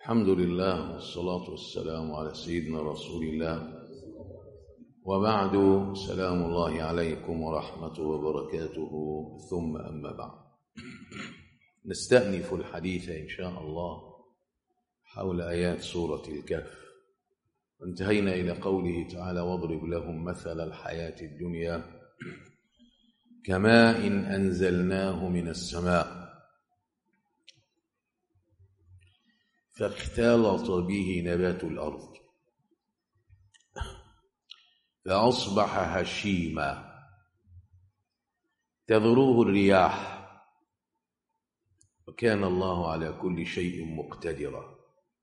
الحمد لله والصلاة والسلام على سيدنا رسول الله وبعد سلام الله عليكم ورحمته وبركاته ثم أما بعد نستأنف الحديث إن شاء الله حول آيات سورة الكهف وانتهينا إلى قوله تعالى واضرب لهم مثل الحياة الدنيا كماء إن أنزلناه من السماء فاختلط به نبات الأرض فأصبح هشيما تذروه الرياح وكان الله على كل شيء مقتدرا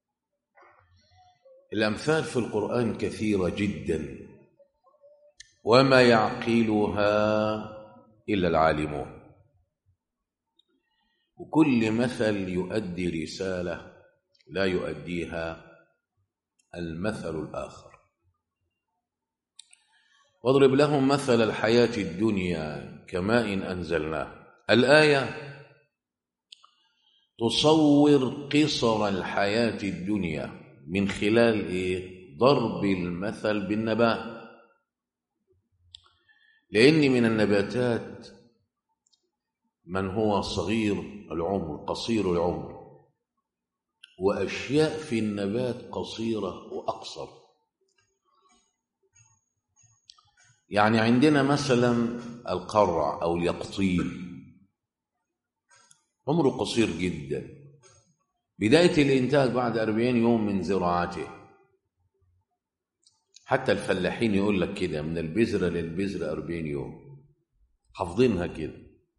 الأمثال في القرآن كثيرة جدا وما يعقلها إلا العالمون وكل مثل يؤدي رسالة لا يؤديها المثل الآخر واضرب لهم مثل الحياة الدنيا كماء أنزلناه الآية تصور قصر الحياة الدنيا من خلال إيه؟ ضرب المثل بالنبات لأن من النباتات من هو صغير العمر قصير العمر وأشياء في النبات قصيرة وأقصر يعني عندنا مثلا القرع أو اليقطين عمره قصير جدا بداية الإنتاج بعد أربعين يوم من زراعته حتى الفلاحين يقول لك كده من البذرة للبذرة أربعين يوم حافظينها كده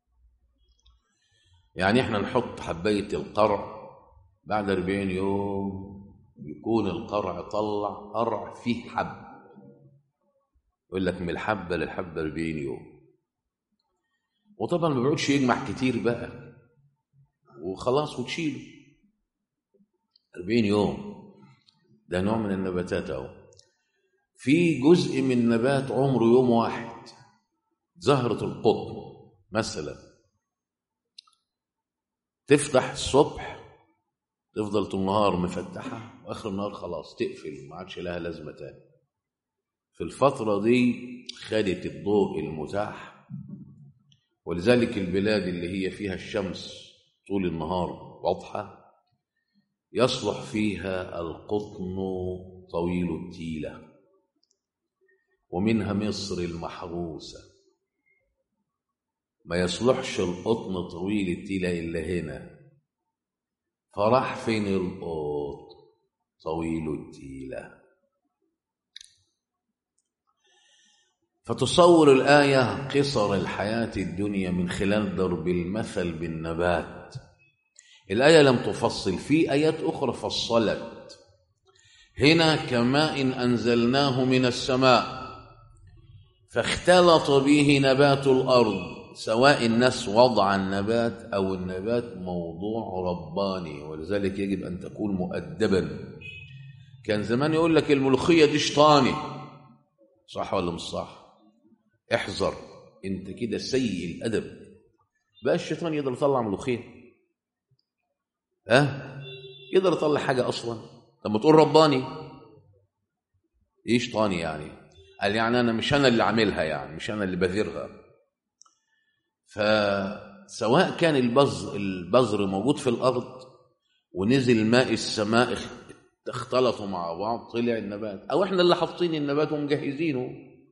يعني احنا نحط حباية القرع بعد أربعين يوم يكون القرع طلع قرع فيه حب يقول لك من الحبة للحبة 40 يوم وطبعا ما بيقعدش يجمع كتير بقى وخلاص وتشيله 40 يوم ده نوع من النباتات اهو في جزء من النبات عمره يوم واحد زهرة القطن مثلا تفتح الصبح تفضل طول النهار مفتحة وآخر النهار خلاص تقفل ما عادش لها لازمة تاني في الفترة دي خدت الضوء المتاح ولذلك البلاد اللي هي فيها الشمس طول النهار واضحة يصلح فيها القطن طويل التيلة ومنها مصر المحروسة ما يصلحش القطن طويل التيلة إلا هنا فراح فين القط طويل التيله فتصور الآية قصر الحياة الدنيا من خلال ضرب المثل بالنبات الآية لم تفصل في آيات أخرى فصلت هنا كماء أنزلناه من السماء فاختلط به نبات الأرض سواء الناس وضع النبات أو النبات موضوع رباني ولذلك يجب أن تكون مؤدبا كان زمان يقول لك الملوخية دي شطاني صح ولا مش صح احذر انت كده سيء الادب بقى الشيطان يقدر يطلع ملوخيه ها أه؟ يقدر يطلع حاجه اصلا لما تقول رباني ايه شيطاني يعني قال يعني انا مش انا اللي عاملها يعني مش انا اللي بذرها فسواء كان البذر البذر موجود في الارض ونزل ماء السماء اختلطوا مع بعض طلع النبات او احنا اللي حاطين النبات ومجهزينه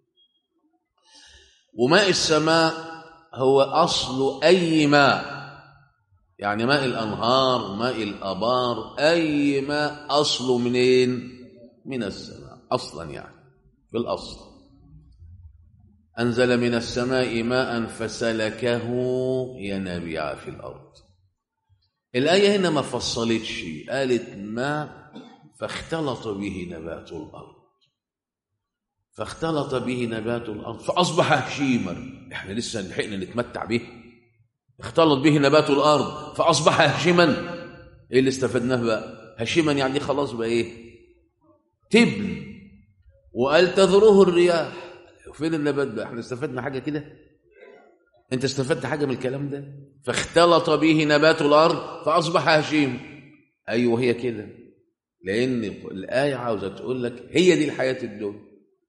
وماء السماء هو أصل أي ماء يعني ماء الأنهار ماء الأبار أي ماء أصله منين من السماء أصلا يعني في الأصل أنزل من السماء ماء فسلكه ينابيع في الأرض الآية هنا ما فصلتش قالت ماء فاختلط به نبات الأرض فاختلط به نبات الارض فاصبح هشيما احنا لسه لحقنا نتمتع به اختلط به نبات الارض فاصبح هشيما ايه اللي استفدناه بقى هشيما يعني خلاص بقى ايه تبن وقال تذروه الرياح فين النبات بقى احنا استفدنا حاجه كده انت استفدت حاجه من الكلام ده فاختلط به نبات الارض فاصبح هشيم ايوه هي كده لأن الآية عاوزة تقول لك هي دي الحياة الدنيا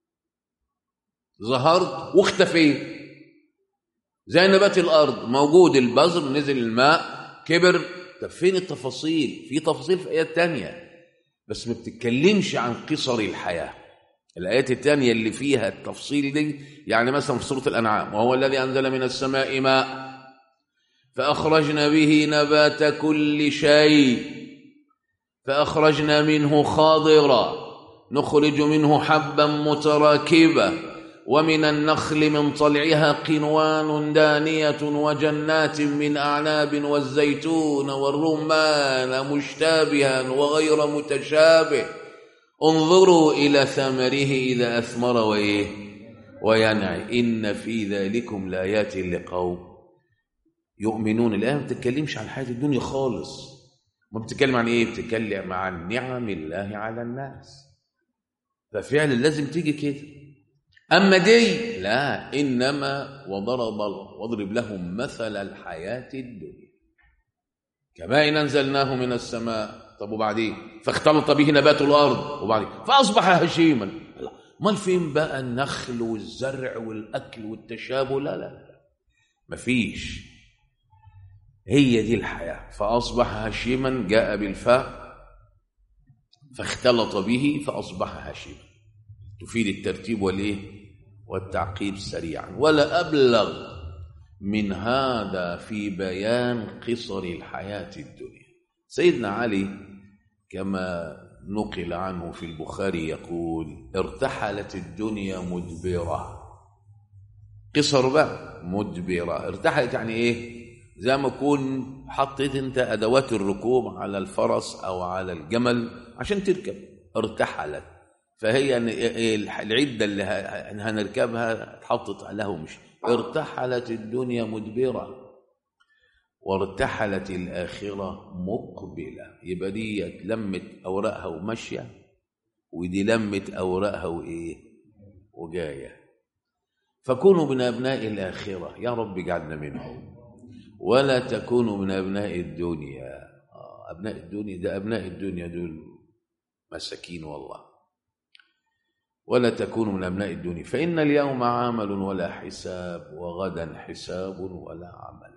ظهرت واختفيت زي نبات الأرض موجود البذر نزل الماء كبر طب فين التفاصيل في تفاصيل في آيات تانية بس ما بتتكلمش عن قصر الحياة الآيات التانية اللي فيها التفصيل دي يعني مثلا في سورة الأنعام وهو الذي أنزل من السماء ماء فأخرجنا به نبات كل شيء فأخرجنا منه خاضرا نخرج منه حبا متراكبا ومن النخل من طلعها قنوان دانية وجنات من أعناب والزيتون والرمان مشتابها وغير متشابه انظروا إلى ثمره إذا أثمر وإيه وينعي إن في ذلكم لآيات لقوم يؤمنون الآية ما بتتكلمش عن حياة الدنيا خالص ما بتتكلم عن إيه بتتكلم عن نعم الله على الناس ففعلا لازم تيجي كده أما دي لا إنما وضرب واضرب لهم مثل الحياة الدنيا كما إن أنزلناه من السماء طب وبعدين فاختلط به نبات الأرض وبعدين فأصبح هشيما امال فين بقى النخل والزرع والأكل والتشابه لا لا لا مفيش هي دي الحياة فأصبح هشيما جاء بالفاء فاختلط به فأصبح هشيما تفيد الترتيب والإيه والتعقيب سريعا ولا أبلغ من هذا في بيان قصر الحياة الدنيا سيدنا علي كما نقل عنه في البخاري يقول ارتحلت الدنيا مدبرة قصر بقى مدبرة ارتحلت يعني ايه زي ما يكون حطيت انت ادوات الركوب على الفرس او على الجمل عشان تركب ارتحلت فهي العدة اللي هنركبها اتحطت له مش ارتحلت الدنيا مدبرة وارتحلت الآخرة مقبلة يبقى دي لمت أوراقها وماشية ودي لمت أوراقها وإيه وجاية فكونوا من أبناء الآخرة يا رب اجعلنا منهم ولا تكونوا من أبناء الدنيا أبناء الدنيا ده أبناء الدنيا دول مساكين والله ولا تكونوا من أبناء الدنيا فإن اليوم عمل ولا حساب وغدا حساب ولا عمل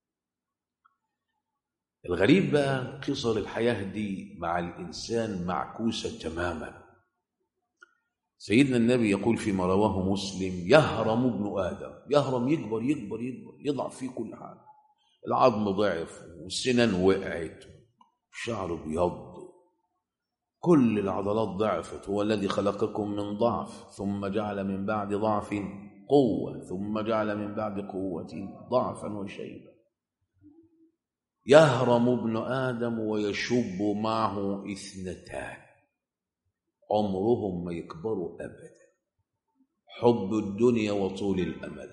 الغريب بقى قصر الحياة دي مع الإنسان معكوسة تماما سيدنا النبي يقول فيما رواه مسلم يهرم ابن آدم يهرم يكبر يكبر يكبر يضعف فيه كل حاجة العظم ضعف والسنان وقعت الشعر بيض كل العضلات ضعفت هو الذي خلقكم من ضعف ثم جعل من بعد ضعف قوة ثم جعل من بعد قوة ضعفا وشيبا يهرم ابن آدم ويشب معه اثنتان عمرهم ما يكبروا أبدا حب الدنيا وطول الأمل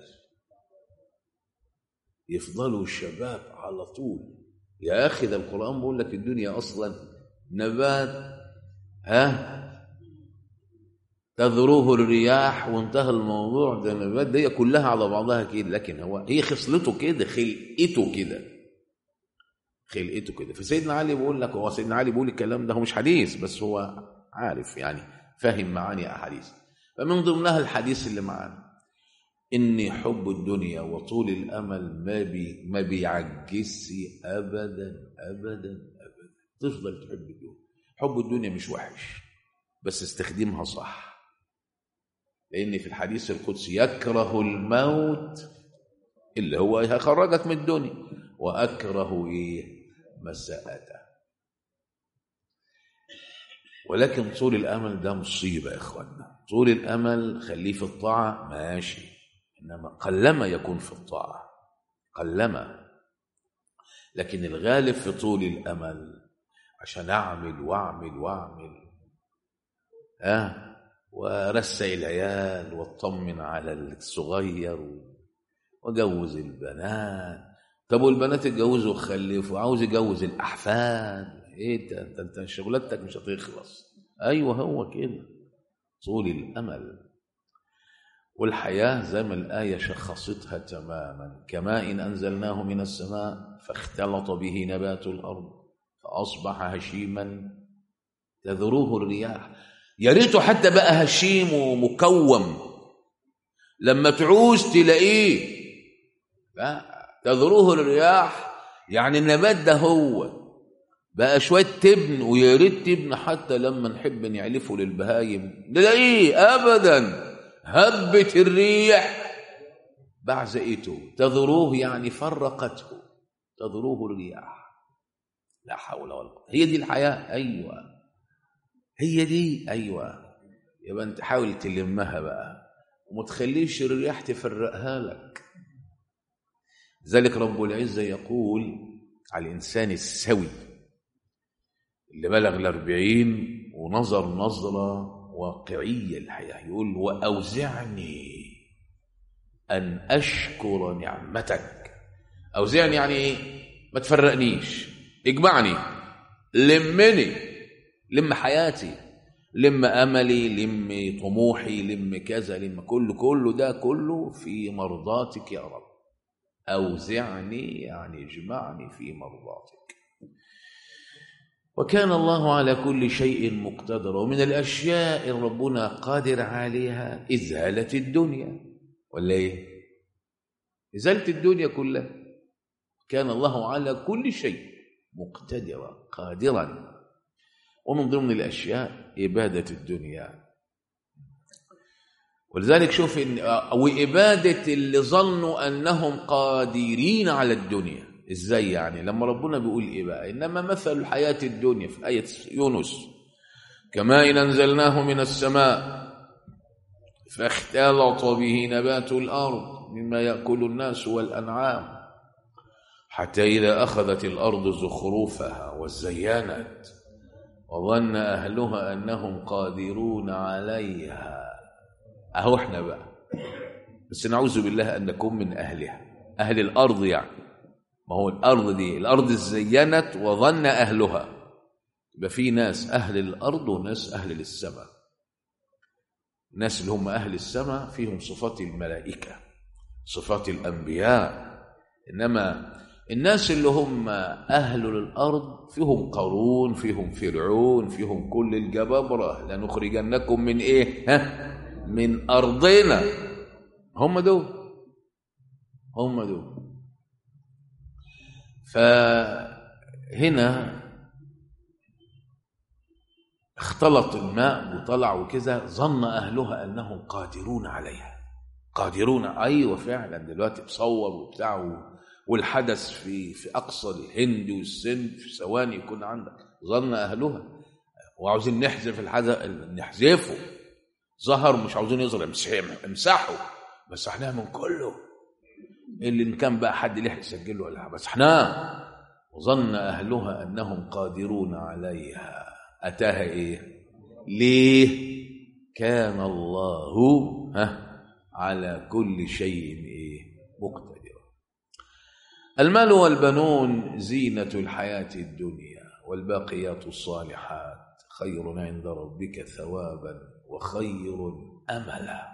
يفضلوا شباب على طول يا أخي ده القرآن بيقول لك الدنيا أصلا نبات ها تذروه الرياح وانتهى الموضوع ده النبات دي كلها على بعضها كده لكن هو هي خصلته كده خلقته كده خلقته كده فسيدنا علي بيقول لك هو سيدنا علي بيقول الكلام ده هو مش حديث بس هو عارف يعني فاهم معاني احاديث فمن ضمنها الحديث اللي معانا ان حب الدنيا وطول الامل ما بي ما بيعجزش ابدا ابدا ابدا تفضل تحب الدنيا حب الدنيا مش وحش بس استخدمها صح لان في الحديث القدسي يكره الموت اللي هو هيخرجك من الدنيا واكره ايه مساءته ولكن طول الامل ده مصيبه يا اخوانا طول الامل خليه في الطاعه ماشي انما قلما يكون في الطاعه قلما لكن الغالب في طول الامل عشان اعمل واعمل واعمل ها أه؟ وارسق العيال واطمن على الصغير واجوز البنات طب والبنات اتجوزوا وخلفوا عاوز يجوز الاحفاد ايه انت انت, انت شغلتك مش هتخلص ايوه هو كده طول الامل والحياه زي ما الايه شخصتها تماما كما ان انزلناه من السماء فاختلط به نبات الارض فاصبح هشيما تذروه الرياح يا ريته حتى بقى هشيم ومكوم لما تعوز تلاقيه لا تذروه الرياح يعني النبات ده هو بقى شويه تبن ويا ريت تبن حتى لما نحب نعلفه للبهايم نلاقيه ابدا هبت الريح بعزقته تذروه يعني فرقته تذروه الرياح لا حول ولا قوه هي دي الحياه ايوه هي دي ايوه يبقى انت حاول تلمها بقى وما تخليش الرياح تفرقها لك ذلك رب العزه يقول على الانسان السوي اللي بلغ الأربعين ونظر نظرة واقعية الحياة يقول وأوزعني أن أشكر نعمتك أوزعني يعني إيه؟ ما تفرقنيش اجمعني لمني لم حياتي لم أملي لم طموحي لم كذا لم كله كله ده كله في مرضاتك يا رب أوزعني يعني اجمعني في مرضاتك وكان الله على كل شيء مقتدر ومن الأشياء اللي ربنا قادر عليها إزالة الدنيا ولا إيه؟ إزالة الدنيا كلها كان الله على كل شيء مقتدرا قادرا ومن ضمن الأشياء إبادة الدنيا ولذلك شوف إن وإبادة اللي ظنوا أنهم قادرين على الدنيا ازاي يعني لما ربنا بيقول ايه بقى انما مثل الحياه الدنيا في ايه يونس كما ان انزلناه من السماء فاختلط به نبات الارض مما ياكل الناس والانعام حتى اذا اخذت الارض زخرفها وزينت وظن اهلها انهم قادرون عليها اهو احنا بقى بس نعوذ بالله ان نكون من اهلها اهل الارض يعني ما هو الارض دي الارض زينت وظن اهلها يبقى في ناس اهل الارض وناس اهل السماء الناس اللي هم اهل السماء فيهم صفات الملائكه صفات الانبياء انما الناس اللي هم اهل الارض فيهم قارون فيهم فرعون فيهم كل الجبابره لنخرجنكم من ايه ها من ارضنا هم دول هم دول فهنا اختلط الماء وطلع وكذا ظن اهلها انهم قادرون عليها قادرون ايوه فعلا دلوقتي بصور وبتاع والحدث في في اقصى الهند والسند في ثواني يكون عندك ظن اهلها وعاوزين نحذف الحدث نحذفه ظهر مش عاوزين يظهر امسحه مسحناه من كله اللي إن كان بقى حد لحق يسجله ولا مسحناه وظن أهلها أنهم قادرون عليها أتاها إيه ليه كان الله ها على كل شيء إيه مقتدر المال والبنون زينة الحياة الدنيا والباقيات الصالحات خير عند ربك ثوابا وخير أملا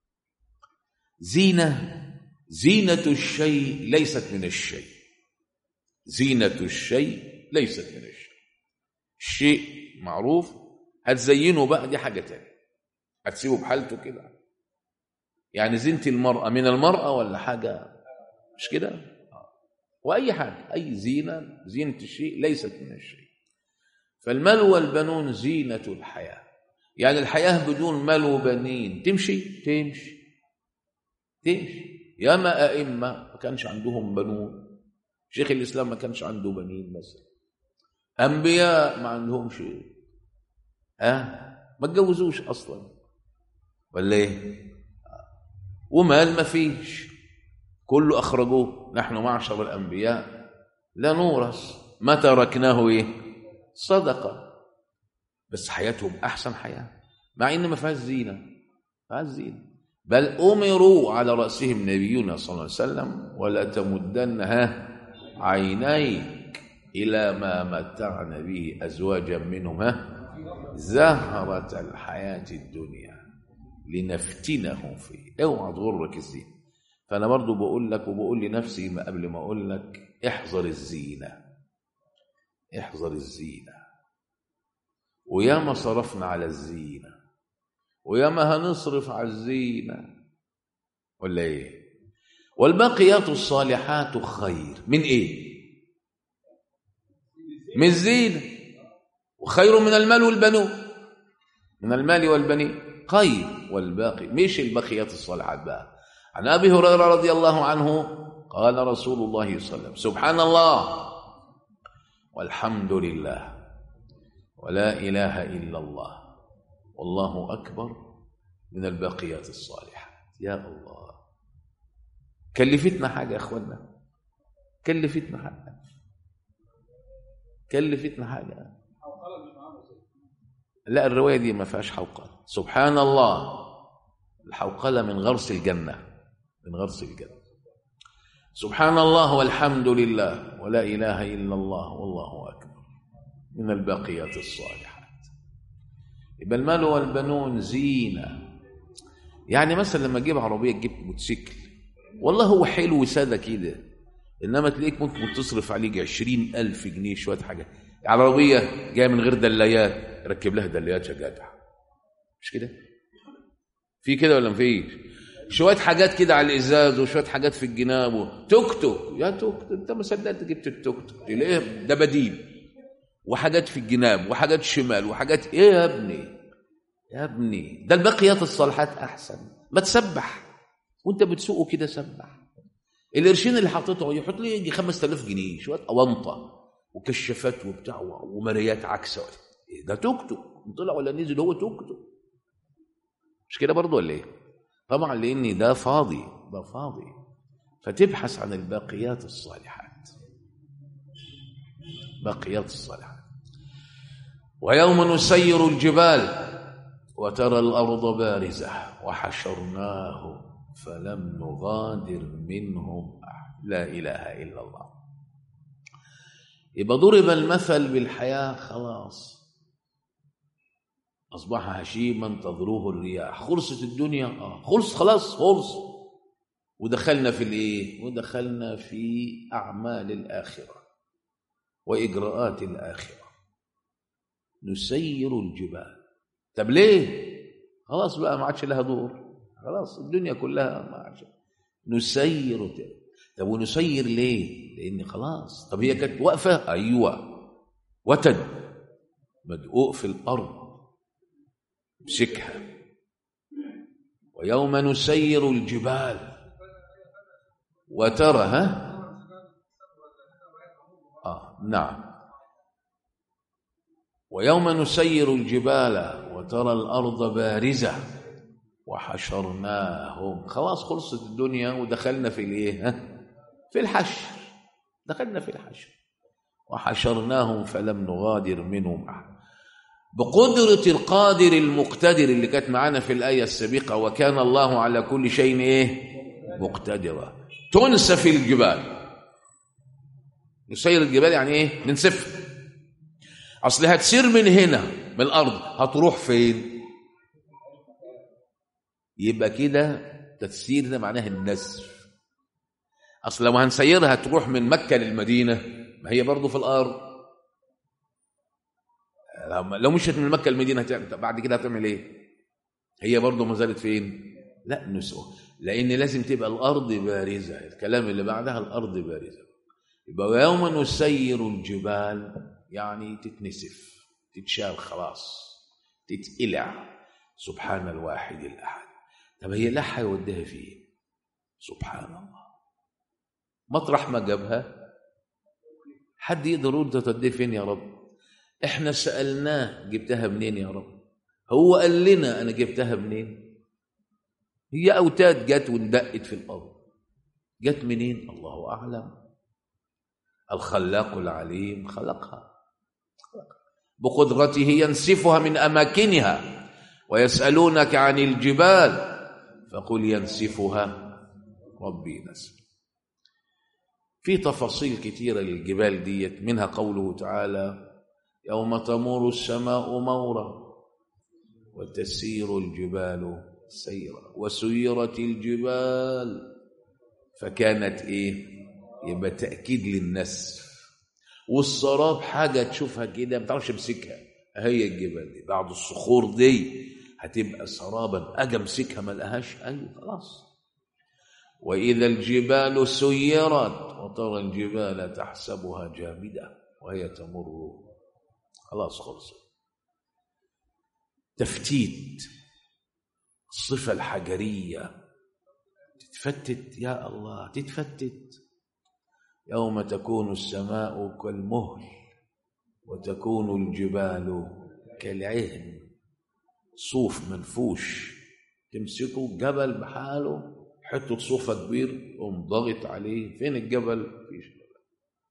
زينة زينة الشيء ليست من الشيء زينة الشيء ليست من الشيء الشيء معروف هتزينه بقى دي حاجة تانية هتسيبه بحالته كده يعني زينة المرأة من المرأة ولا حاجة مش كده وأي حاجة أي زينة زينة الشيء ليست من الشيء فالمال والبنون زينة الحياة يعني الحياة بدون مال وبنين تمشي تمشي تمشي ياما أئمة ما كانش عندهم بنون شيخ الإسلام ما كانش عنده بنين مثلا أنبياء ما عندهم شيء ها أه؟ ما اتجوزوش أصلا ولا إيه ومال ما فيش كله أخرجوه نحن معشر الأنبياء لا نورث ما تركناه إيه صدقة بس حياتهم أحسن حياة مع إن ما فيهاش زينة ما فيهاش زينة بل أمروا على رأسهم نبينا صلى الله عليه وسلم ولا تمدنها عينيك إلى ما متعنا به أزواجا منهم زهرة الحياة الدنيا لنفتنهم فيه اوعى تغرك الزينة فأنا برضو بقول لك وبقول لنفسي ما قبل ما أقول لك احذر الزينة احذر الزينة وياما صرفنا على الزينة وياما هنصرف على الزينة ولا ايه والباقيات الصالحات خير من ايه من الزينة وخير من المال والبنون من المال والبنين خير والباقي مش البقيات الصالحات بقى عن ابي هريره رضي الله عنه قال رسول الله صلى الله عليه وسلم سبحان الله والحمد لله ولا اله الا الله والله اكبر من الباقيات الصالحات يا الله كلفتنا حاجه يا اخوانا كلفتنا حاجه كلفتنا حاجه لا الروايه دي ما فيهاش حوقله سبحان الله الحوقله من غرس الجنه من غرس الجنه سبحان الله والحمد لله ولا اله الا الله والله اكبر من الباقيات الصالحات يبقى المال والبنون زينه يعني مثلا لما تجيب عربيه تجيب موتوسيكل والله هو حلو وساده كده انما تلاقيك ممكن تصرف عليك عشرين ألف جنيه شويه حاجه عربيه جايه من غير دلايات ركب لها دلايات يا جدع مش كده في كده ولا مفيش شويه حاجات كده على الازاز وشويه حاجات في الجناب توك توك يا توك توك انت ما صدقت جبت التوك توك تلاقيه دباديب وحاجات في الجناب وحاجات شمال وحاجات ايه يا ابني يا ابني ده البقيات الصالحات احسن ما تسبح وانت بتسوقه كده سبح القرشين اللي حاططه يحط لي يجي 5000 جنيه شويه اونطه وكشافات وبتاع ومرايات عكسه إيه ده توك توك طلع ولا نزل هو توك توك مش كده برضه ولا ايه طبعا لان ده فاضي ده فاضي فتبحث عن الباقيات الصالحات باقيات الصالحات ويوم نسير الجبال وترى الارض بارزه وحشرناه فلم نغادر منهم أحد لا اله الا الله يبقى ضرب المثل بالحياه خلاص أصبح هشيما تذروه الرياح خلصت الدنيا آه خلص خلاص خلص ودخلنا في الإيه ودخلنا في أعمال الآخرة وإجراءات الآخرة نسير الجبال طب ليه خلاص بقى ما عادش لها دور خلاص الدنيا كلها ما عادش نسير طب ونسير ليه لأن خلاص طب هي كانت واقفة أيوة وتد مدقوق في الأرض امسكها ويوم نسير الجبال وترى ها آه نعم ويوم نسير الجبال وترى الأرض بارزة وحشرناهم خلاص خلصت الدنيا ودخلنا في الايه ها في الحشر دخلنا في الحشر وحشرناهم فلم نغادر منهم احد بقدرة القادر المقتدر اللي كانت معانا في الآية السابقة وكان الله على كل شيء إيه مقتدرا تنسف الجبال نسير الجبال يعني إيه ننسفها أصل هتسير من هنا من الأرض هتروح فين يبقى كده تسير ده معناه النسف أصل لو هنسيرها تروح من مكة للمدينة ما هي برضه في الأرض لو مشيت من مكه المدينه هتعمل بعد كده هتعمل ايه؟ هي برضه ما زالت فين؟ لا نسوة لان لازم تبقى الارض بارزه الكلام اللي بعدها الارض بارزه يبقى ويوم نسير الجبال يعني تتنسف تتشال خلاص تتقلع سبحان الواحد الاحد طب هي لا هيوديها فين؟ سبحان الله مطرح ما جابها حد يقدر يقول توديه فين يا رب؟ احنا سألناه جبتها منين يا رب هو قال لنا انا جبتها منين هي اوتاد جت واندقت في الارض جت منين الله اعلم الخلاق العليم خلقها بقدرته ينسفها من اماكنها ويسالونك عن الجبال فقل ينسفها ربي نسفا في تفاصيل كثيره للجبال ديت منها قوله تعالى يوم تمور السماء مورا وتسير الجبال سيرا وسيرت الجبال فكانت ايه يبقى تاكيد للنسف والسراب حاجه تشوفها كده ما تعرفش تمسكها هي الجبال دي بعد الصخور دي هتبقى سرابا اجي امسكها ما لقاهاش ايوه خلاص واذا الجبال سيرت وترى الجبال تحسبها جامده وهي تمر خلاص خلصت تفتيت الصفه الحجريه تتفتت يا الله تتفتت يوم تكون السماء كالمهل وتكون الجبال كالعهن صوف منفوش تمسكه جبل بحاله حته صوفة كبير قوم ضغط عليه فين الجبل فيش جبل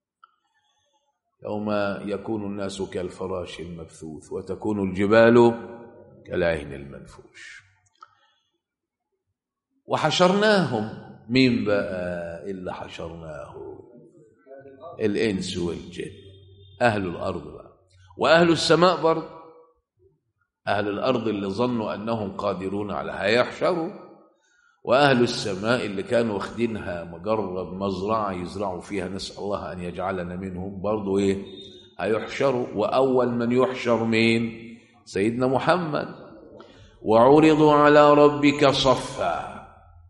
يوم يكون الناس كالفراش المبثوث وتكون الجبال كالعهن المنفوش وحشرناهم مين بقى اللي حشرناه الإنس والجن أهل الأرض بقى وأهل السماء برضه أهل الأرض اللي ظنوا أنهم قادرون على هيحشروا وأهل السماء اللي كانوا واخدينها مجرد مزرعة يزرعوا فيها نسأل الله أن يجعلنا منهم برضه إيه هيحشروا وأول من يحشر مين سيدنا محمد وعرضوا على ربك صفا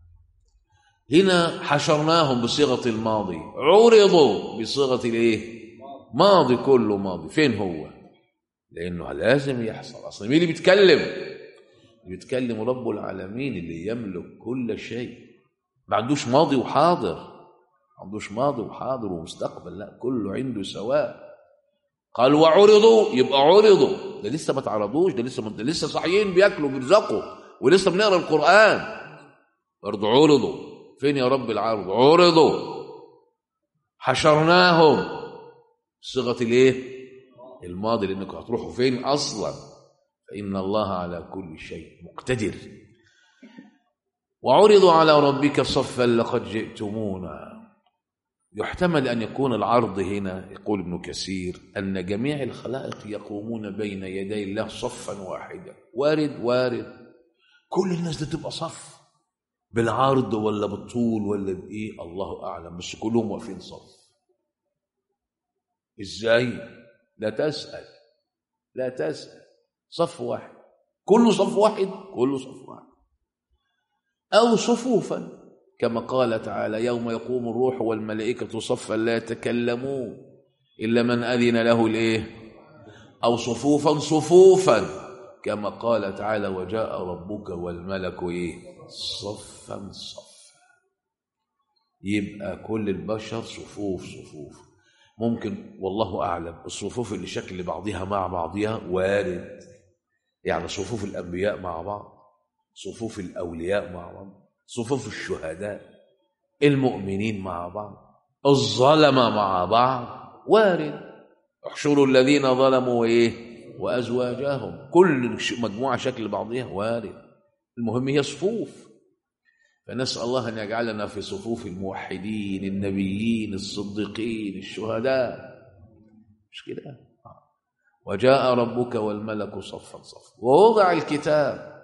هنا حشرناهم بصيغة الماضي عرضوا بصيغة الايه ماضي كله ماضي فين هو لانه لازم يحصل اصلا مين اللي بيتكلم اللي بيتكلم رب العالمين اللي يملك كل شيء ما عندوش ماضي وحاضر ما عندوش ماضي وحاضر ومستقبل لا كله عنده سواء قال وعرضوا يبقى عرضوا ده لسه ما تعرضوش ده لسه ده لسه صاحيين بياكلوا بيرزقوا ولسه بنقرا القران برضه عرضوا فين يا رب العرض عرضوا حشرناهم صيغه الايه الماضي لانكم هتروحوا فين اصلا فان الله على كل شيء مقتدر وعرضوا على ربك صفا لقد جئتمونا يحتمل ان يكون العرض هنا يقول ابن كثير ان جميع الخلائق يقومون بين يدي الله صفا واحدا وارد وارد كل الناس دي تبقى صف بالعرض ولا بالطول ولا بايه الله اعلم بس كلهم واقفين صف ازاي لا تسال لا تسال صف واحد كله صف واحد كله صف واحد او صفوفا كما قال تعالى يوم يقوم الروح والملائكه صفا لا يتكلمون الا من اذن له الايه او صفوفا صفوفا كما قال تعالى وجاء ربك والملك ايه صفا صفا يبقى كل البشر صفوف صفوف ممكن والله اعلم الصفوف اللي شكل بعضها مع بعضها وارد يعني صفوف الانبياء مع بعض صفوف الاولياء مع بعض صفوف الشهداء المؤمنين مع بعض الظلمه مع بعض وارد احشروا الذين ظلموا وايه وازواجهم كل مجموعه شكل بعضها وارد المهم هي صفوف فنسال الله ان يجعلنا في صفوف الموحدين النبيين الصديقين الشهداء مش كده وجاء ربك والملك صفا صفا ووضع الكتاب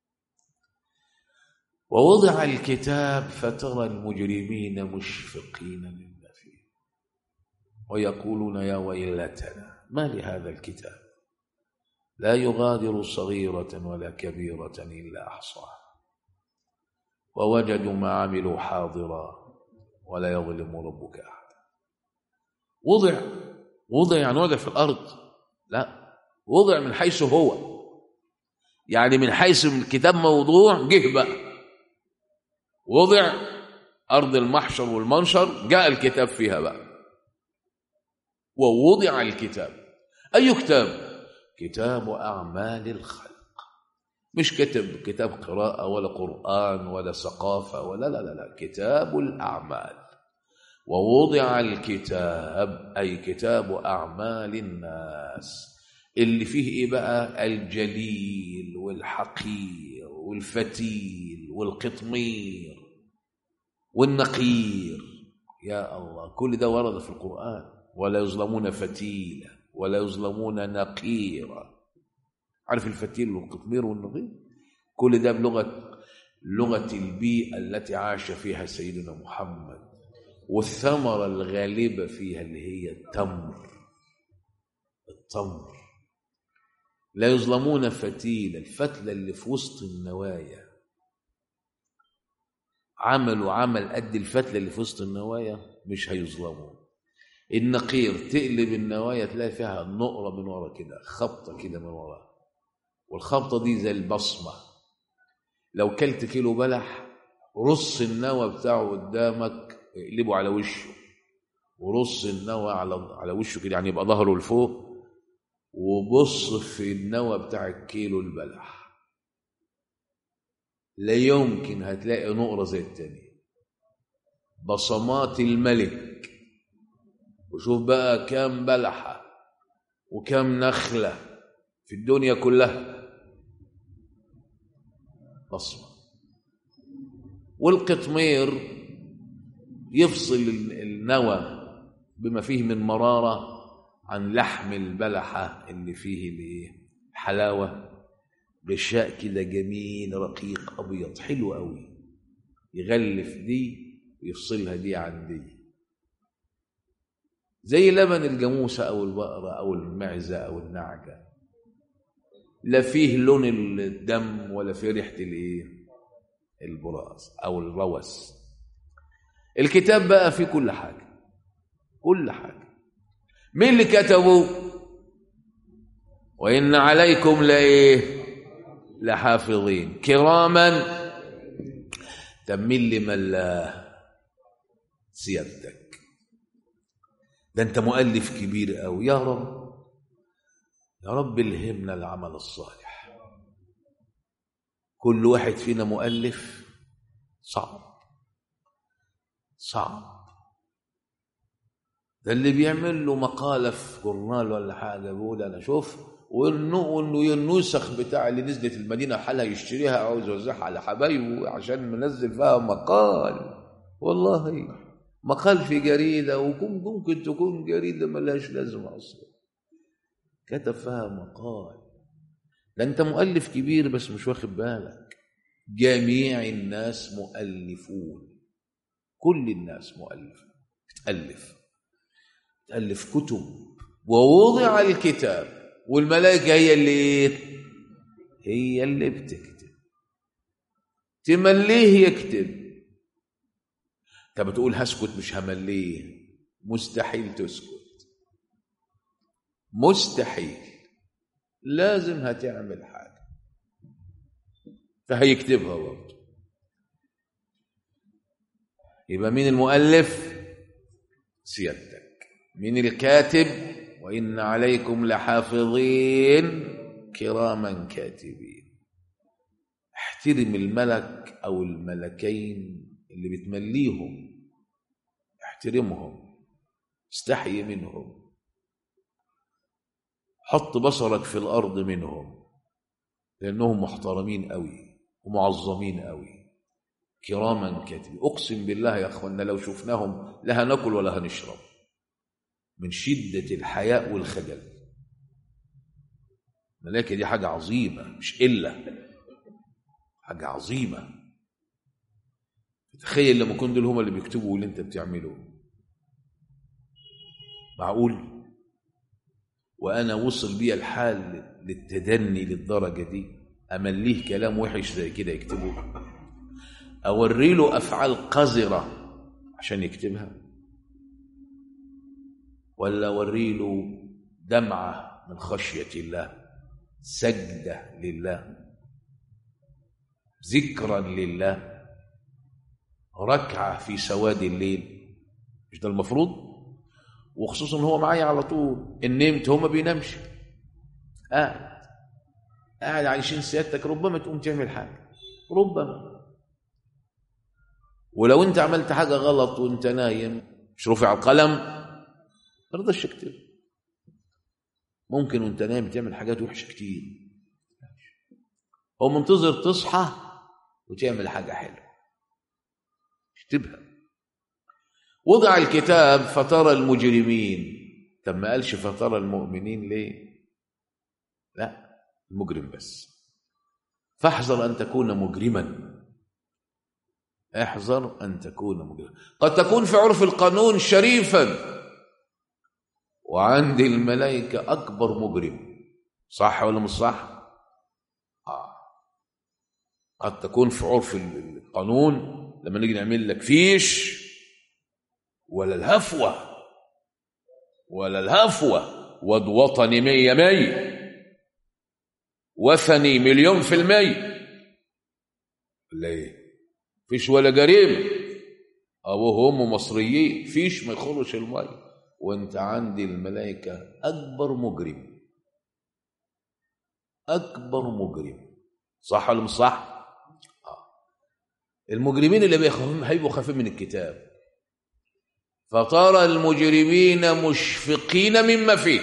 ووضع الكتاب فترى المجرمين مشفقين مما فيه ويقولون يا ويلتنا ما لهذا الكتاب لا يغادر صغيرة ولا كبيرة إلا أحصاها ووجدوا ما عملوا حاضرا ولا يظلم ربك أحدا وضع وضع يعني وضع في الأرض لا وضع من حيث هو يعني من حيث الكتاب موضوع جه بقى وضع أرض المحشر والمنشر جاء الكتاب فيها بقى ووضع الكتاب أي كتاب كتاب أعمال الخلق مش كتب كتاب قراءة ولا قرآن ولا ثقافة ولا لا لا لا كتاب الأعمال ووضع الكتاب أي كتاب أعمال الناس اللي فيه إيه بقى الجليل والحقير والفتيل والقطمير والنقير يا الله كل ده ورد في القرآن ولا يظلمون فتيلا ولا يظلمون نقيرا عارف الفتيل والقطمير والنقير كل ده بلغة لغة البيئة التي عاش فيها سيدنا محمد والثمرة الغالبة فيها اللي هي التمر التمر لا يظلمون فتيلة الفتلة اللي في وسط النوايا عملوا عمل قد الفتلة اللي في وسط النوايا مش هيظلموا النقير تقلب النوايا تلاقي فيها نقرة من ورا كده خبطة كده من ورا والخبطة دي زي البصمة لو كلت كيلو بلح رص النوى بتاعه قدامك اقلبه على وشه ورص النوى على على وشه كده يعني يبقى ظهره لفوق وبص في النوى بتاع الكيلو البلح لا يمكن هتلاقي نقرة زي التانية بصمات الملك وشوف بقى كام بلحة وكام نخلة في الدنيا كلها بصمة والقطمير يفصل النوى بما فيه من مرارة عن لحم البلحة اللي فيه الايه حلاوة غشاء كده جميل رقيق أبيض حلو قوي يغلف دي ويفصلها دي عن دي زي لبن الجاموسة أو البقرة أو المعزة أو النعجة لا فيه لون الدم ولا فيه ريحة الايه البراز أو الروس الكتاب بقى فيه كل حاجة كل حاجة مين اللي كتبه وإن عليكم لإيه لحافظين كراما طب مين اللي ملاه سيادتك ده انت مؤلف كبير قوي يا رب يا رب الهمنا العمل الصالح كل واحد فينا مؤلف صعب صعب ده اللي بيعمل له مقالة في جورنال ولا حاجة بيقول أنا شوف وإنه النسخ بتاع اللي نزلت المدينة حالها يشتريها عاوز يوزعها على حبايبه عشان منزل فيها مقال والله مقال في جريدة وممكن تكون جريدة ملهاش لازمة أصلا كتب فيها مقال ده أنت مؤلف كبير بس مش واخد بالك جميع الناس مؤلفون كل الناس مؤلفة بتألف تألف كتب ووضع الكتاب والملائكة هي اللي هي اللي بتكتب تمليه يكتب انت بتقول هسكت مش همليه مستحيل تسكت مستحيل لازم هتعمل حاجة فهيكتبها برضه يبقى مين المؤلف سيادتك مين الكاتب وإن عليكم لحافظين كراما كاتبين احترم الملك أو الملكين اللي بتمليهم احترمهم استحي منهم حط بصرك في الأرض منهم لأنهم محترمين قوي ومعظمين قوي كراما كاتبين أقسم بالله يا أخوانا لو شفناهم لا هناكل ولا هنشرب من شدة الحياء والخجل الملائكة دي حاجة عظيمة مش إلا حاجة عظيمة تخيل لما يكون دول هم اللي بيكتبوا اللي انت بتعمله معقول وانا وصل بي الحال للتدني للدرجه دي امليه كلام وحش زي كده يكتبه اوري له افعال قذره عشان يكتبها ولا اوري له دمعه من خشيه الله سجده لله ذكرا لله ركعه في سواد الليل مش ده المفروض وخصوصا هو معايا على طول ان نمت هو ما بينامش قاعد قاعد عايشين سيادتك ربما تقوم تعمل حاجه ربما ولو انت عملت حاجه غلط وانت نايم مش رفع القلم ما رضاش تكتب ممكن وانت نايم تعمل حاجات وحشه كتير هو منتظر تصحى وتعمل حاجه حلوه اكتبها وضع الكتاب فترى المجرمين طب ما قالش فترى المؤمنين ليه لا المجرم بس فاحذر ان تكون مجرما احذر ان تكون مجرما قد تكون في عرف القانون شريفا وعند الملائكه اكبر مجرم صح ولا مش صح آه. قد تكون في عرف القانون لما نيجي نعمل لك فيش ولا الهفوة ولا الهفوة واد وطني مية مية وثني مليون في المية ليه فيش ولا جريمة أبوه وأمه مصريين فيش ما يخرش المية وانت عندي الملائكة أكبر مجرم أكبر مجرم صح ولا مش صح؟ آه. المجرمين اللي بيخافون هيبقوا خايفين من الكتاب فترى المجرمين مشفقين مما فيه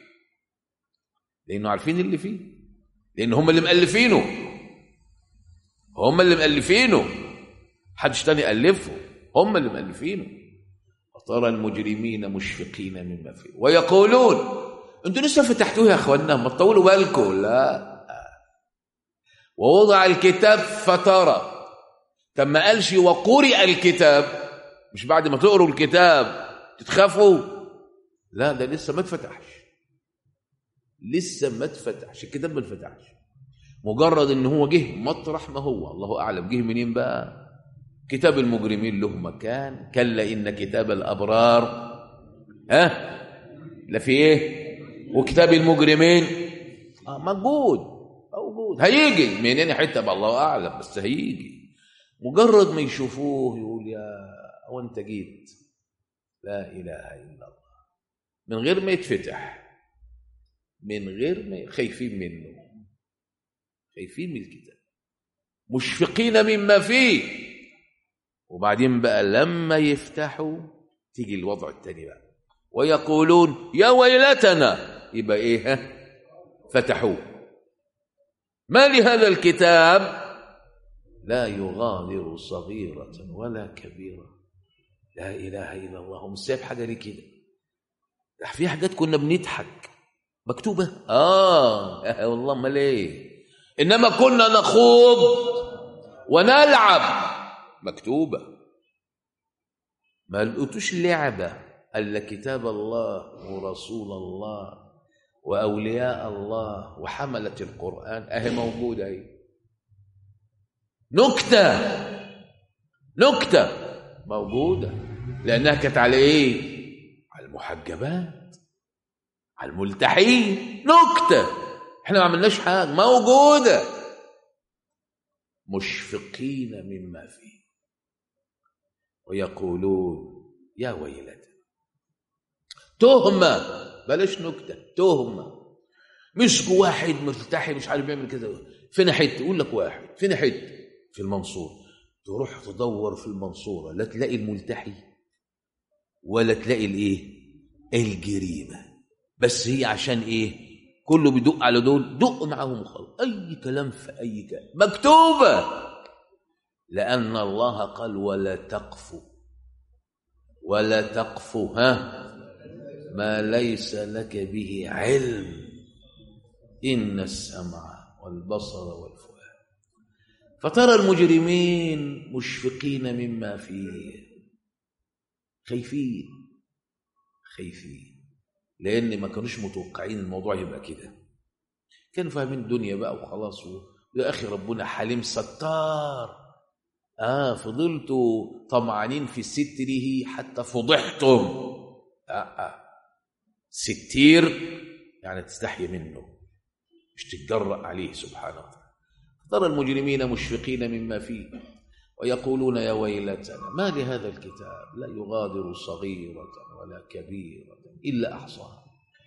لأنه عارفين اللي فيه لأن هم اللي مؤلفينه هم اللي مؤلفينه حدش تاني ألفه هم اللي مؤلفينه فترى المجرمين مشفقين مما فيه ويقولون انتوا لسه فتحتوه يا اخوانا ما تطولوا بالكم لا ووضع الكتاب فترى طب ما قالش وقرئ الكتاب مش بعد ما تقروا الكتاب تتخافوا لا ده لسه ما اتفتحش لسه ما اتفتحش الكتاب ما اتفتحش مجرد ان هو جه مطرح ما هو الله اعلم جه منين بقى كتاب المجرمين له مكان كلا ان كتاب الابرار ها لفي ايه وكتاب المجرمين آه موجود موجود هيجي منين حته بقى الله اعلم بس هيجي مجرد ما يشوفوه يقول يا هو انت جيت لا اله الا الله من غير ما يتفتح من غير ما خايفين منه خايفين من الكتاب مشفقين مما فيه وبعدين بقى لما يفتحوا تيجي الوضع التاني بقى ويقولون يا ويلتنا يبقى ايه ها فتحوه ما لهذا الكتاب لا يغادر صغيرة ولا كبيرة لا إله إلا الله مش سايب حاجة ليه كده ده في حاجات كنا بنضحك مكتوبة آه والله ما ليه إنما كنا نخوض ونلعب مكتوبة ما لقيتوش لعبة إلا كتاب الله ورسول الله وأولياء الله وحملة القرآن أهي موجودة أهي نكتة نكتة موجودة لأنها كانت على إيه؟ على المحجبات على الملتحين نكتة احنا ما عملناش حاجة موجودة مشفقين مما فيه ويقولون يا ويلتنا تهمة بلاش نكتة تهمة مسكوا واحد ملتحي مش عارف يعمل كذا فين حته يقول لك واحد فين حته في المنصور تروح تدور في المنصورة لا تلاقي الملتحي ولا تلاقي الايه الجريمة بس هي عشان ايه كله بيدق على دول دق معاهم خالص اي كلام في اي كلام مكتوبة لأن الله قال ولا تقف ولا تقف ها ما ليس لك به علم إن السمع والبصر والفؤاد فترى المجرمين مشفقين مما فيه خايفين خايفين لان ما كانوش متوقعين الموضوع يبقى كده كانوا فاهمين الدنيا بقى وخلاص يا اخي ربنا حليم ستار اه فضلتوا طمعانين في ستره حتى فضحتم آه آه. ستير يعني تستحي منه مش تتجرأ عليه سبحانه وتعالى ترى المجرمين مشفقين مما فيه ويقولون يا ويلتنا ما لهذا الكتاب لا يغادر صغيرة ولا كبيرة إلا أحصاها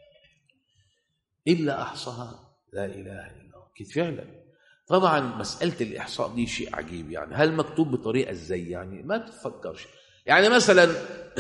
إلا أحصاها لا إله إلا الله كده فعلا طبعا مسألة الإحصاء دي شيء عجيب يعني هل مكتوب بطريقة إزاي يعني ما تفكرش يعني مثلا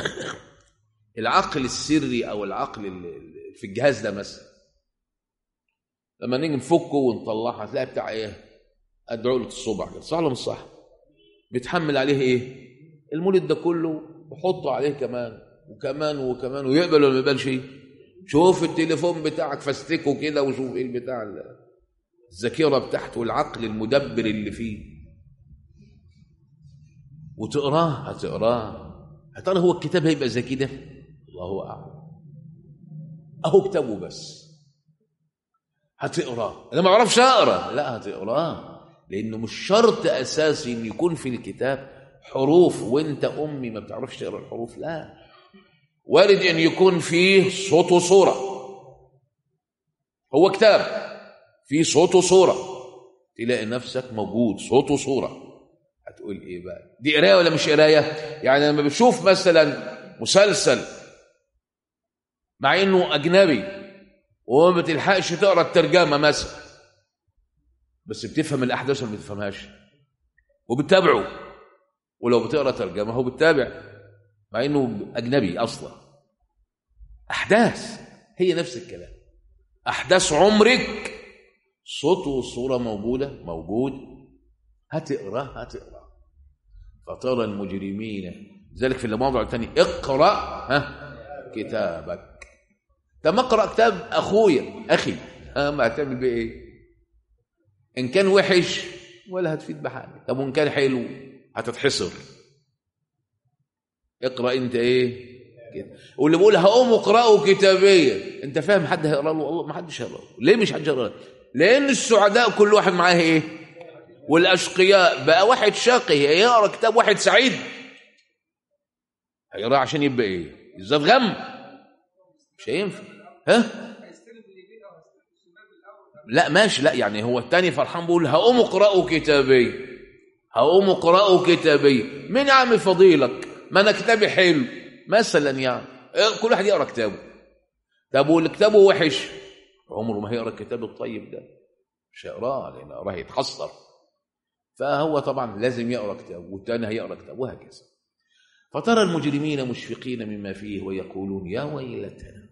العقل السري أو العقل في الجهاز ده مثلا لما نيجي نفكه ونطلعها هتلاقي بتاع ايه قد عقلة الصبع كده صح ولا مش صح؟ بيتحمل عليه ايه؟ المولد ده كله وحطه عليه كمان وكمان وكمان ويقبل ولا ما يقبلش شوف التليفون بتاعك فاستكه كده وشوف ايه البتاع الذاكره بتاعته والعقل المدبر اللي فيه وتقراه هتقراه هترى هو الكتاب هيبقى زي كده الله اعلم اهو كتابه بس هتقراه انا ما اعرفش اقرا لا هتقراه لانه مش شرط اساسي ان يكون في الكتاب حروف وانت امي ما بتعرفش تقرا الحروف لا وارد ان يكون فيه صوت وصوره هو كتاب فيه صوت وصوره تلاقي نفسك موجود صوت وصوره هتقول ايه بقى دي قرايه ولا مش قرايه يعني لما بتشوف مثلا مسلسل مع انه اجنبي وما بتلحقش تقرا الترجمه مثلا بس بتفهم الاحداث ولا ما بتفهمهاش وبتتابعه ولو بتقرا ترجمه هو بتتابع مع انه اجنبي اصلا احداث هي نفس الكلام احداث عمرك صوت وصوره موجوده موجود هتقرا هتقرا فترى المجرمين ذلك في الموضع الثاني اقرا ها كتابك طب اقرا كتاب اخويا اخي ها ما هتعمل بيه ايه ان كان وحش ولا هتفيد بحاجه طب وان كان حلو هتتحصر اقرا انت ايه كده واللي بيقول هقوم اقراه كتابيا انت فاهم حد هيقرا له والله ما حدش هيقرا له ليه مش حد هيقرا له لان السعداء كل واحد معاه ايه والاشقياء بقى واحد شقي يقرا كتاب واحد سعيد هيقرا عشان يبقى ايه يزداد غم مش هينفع ها لا ماشي لا يعني هو التاني فرحان بيقول هقوم اقراه كتابي هقوم اقراه كتابي مين يا عم فضيلك ما انا كتابي حلو مثلا يعني كل واحد يقرا كتابه طب واللي كتابه وحش عمره ما هيقرا الكتاب الطيب ده مش هيقراه لان قراه هيتحسر فهو طبعا لازم يقرا كتابه والتاني هيقرا كتابه وهكذا فترى المجرمين مشفقين مما فيه ويقولون يا ويلتنا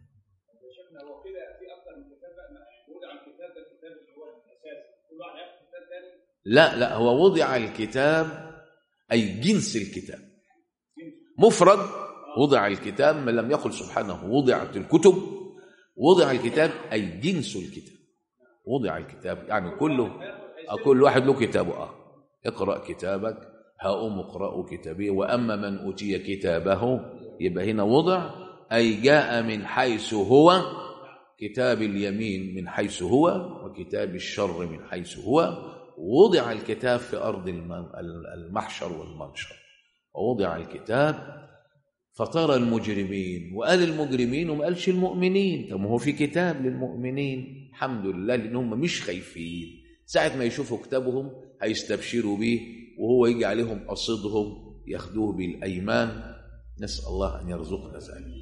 لا لا هو وضع الكتاب أي جنس الكتاب مفرد وضع الكتاب من لم يقل سبحانه وضعت الكتب وضع الكتاب أي جنس الكتاب وضع الكتاب يعني كله كل واحد له كتابه آه اقرأ كتابك هأم اقرأوا كتابي وأما من أوتي كتابه يبقى هنا وضع أي جاء من حيث هو كتاب اليمين من حيث هو وكتاب الشر من حيث هو وضع الكتاب في أرض المحشر والمنشر ووضع الكتاب فترى المجرمين وقال المجرمين وما قالش المؤمنين طب ما هو في كتاب للمؤمنين الحمد لله لأن هم مش خايفين ساعة ما يشوفوا كتابهم هيستبشروا به وهو يجي عليهم قصدهم ياخدوه بالأيمان نسأل الله أن يرزقنا ذلك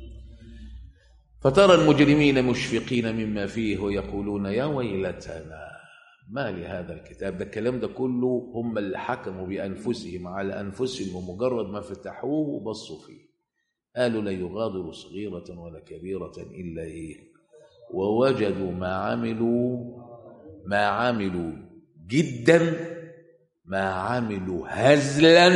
فترى المجرمين مشفقين مما فيه ويقولون يا ويلتنا ما لهذا الكتاب ده الكلام ده كله هم اللي حكموا بأنفسهم على أنفسهم ومجرد ما فتحوه وبصوا فيه قالوا لا يغادر صغيرة ولا كبيرة إلا إيه ووجدوا ما عملوا ما عملوا جدا ما عملوا هزلا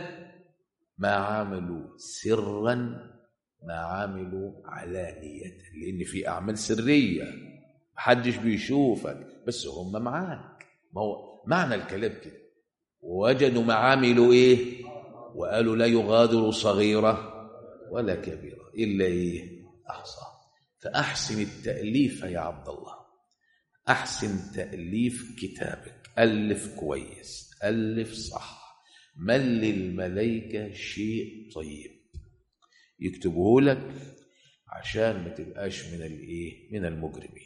ما عملوا سرا ما عملوا علانية لأن في أعمال سرية محدش بيشوفك بس هم معاك ما هو معنى الكلام كده ووجدوا ما عملوا ايه وقالوا لا يغادر صغيرة ولا كبيرة إلا ايه أحصى فأحسن التأليف يا عبد الله أحسن تأليف كتابك ألف كويس ألف صح من للملائكة شيء طيب يكتبه لك عشان ما تبقاش من الايه من المجرمين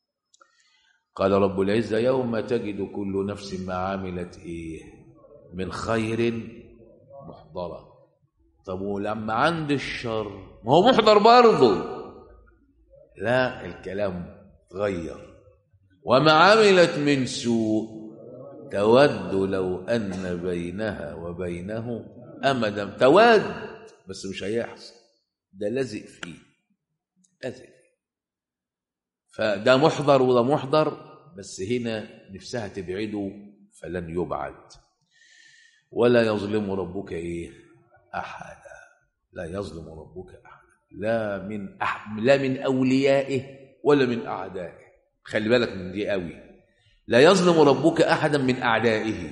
قال رب العزة يوم تجد كل نفس ما عملت ايه من خير محضرة طب ولما عند الشر ما هو محضر برضه لا الكلام تغير وما عملت من سوء تود لو أن بينها وبينه أمدا تود بس مش هيحصل ده لازق فيه لازق فيه فده محضر وده محضر بس هنا نفسها تبعده فلن يبعد ولا يظلم ربك ايه احدا لا يظلم ربك احدا لا من أح... لا من اوليائه ولا من اعدائه خلي بالك من دي قوي لا يظلم ربك احدا من اعدائه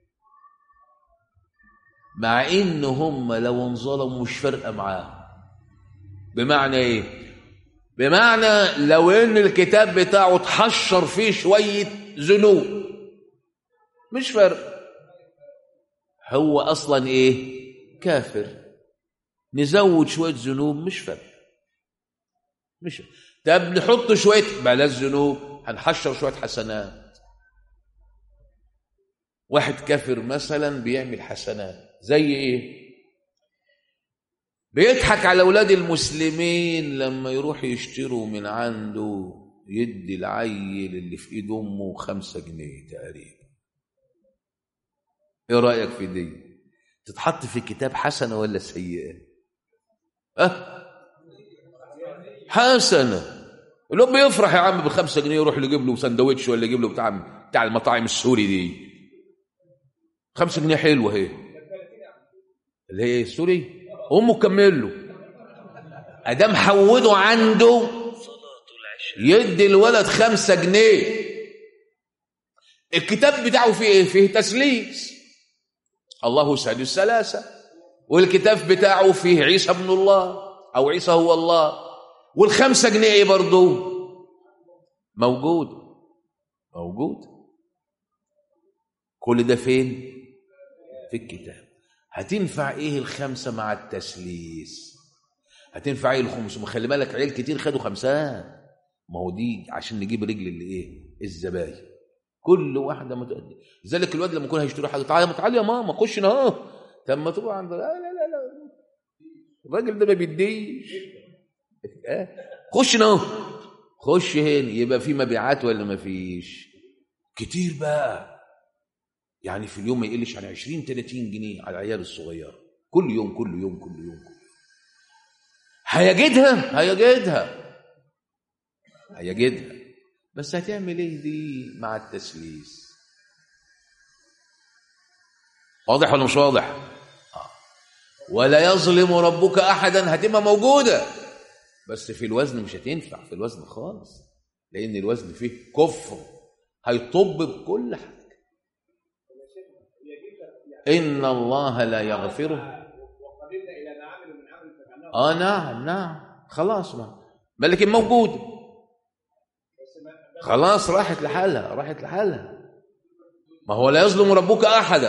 مع ان هم لو انظلموا مش فارقه معاه بمعنى ايه بمعنى لو ان الكتاب بتاعه اتحشر فيه شوية ذنوب مش فرق هو اصلا ايه كافر نزود شوية ذنوب مش فرق مش فرق. طب نحط شوية بلاش ذنوب هنحشر شوية حسنات واحد كافر مثلا بيعمل حسنات زي ايه بيضحك على اولاد المسلمين لما يروح يشتروا من عنده يدي العيل اللي في ايد امه خمسة جنيه تقريبا ايه رايك في دي تتحط في كتاب حسنه ولا سيئه اه حسنه الاب بيفرح يا عم بخمسة جنيه يروح يجيب له سندوتش ولا يجيب له بتاع بتاع المطاعم السوري دي خمسة جنيه حلوه هي اللي هي السوري امه كمل له ادام حوده عنده يدي الولد خمسة جنيه الكتاب بتاعه فيه ايه فيه تسليس الله سادس ثلاثة والكتاب بتاعه فيه عيسى ابن الله او عيسى هو الله والخمسة جنيه ايه برضه موجود موجود كل ده فين في الكتاب هتنفع ايه الخمسة مع التسليس هتنفع ايه الخمس خلي بالك عيل كتير خدوا خمسات ما هو دي عشان نجيب رجل اللي ايه الزباين كل واحده متقدمه لذلك الواد لما يكون هيشتري حاجه تعالى تعالى يا ماما خش هنا اهو طب ما تروح عند لا لا لا لا الراجل ده ما بيديش آه. خش هنا اهو خش هنا يبقى في مبيعات ولا ما فيش كتير بقى يعني في اليوم ما يقلش عن 20 30 جنيه على العيال الصغيره كل يوم كل يوم كل يوم, كل يوم. هيجدها هيجدها هيجدها بس هتعمل ايه دي مع التسليس واضح ولا مش واضح آه. ولا يظلم ربك احدا هتبقى موجوده بس في الوزن مش هتنفع في الوزن خالص لان الوزن فيه كفر هيطب بكل حاجه ان الله لا يغفره اه نعم نعم خلاص ما لكن موجود خلاص راحت لحالها راحت لحالها ما هو لا يظلم ربك احدا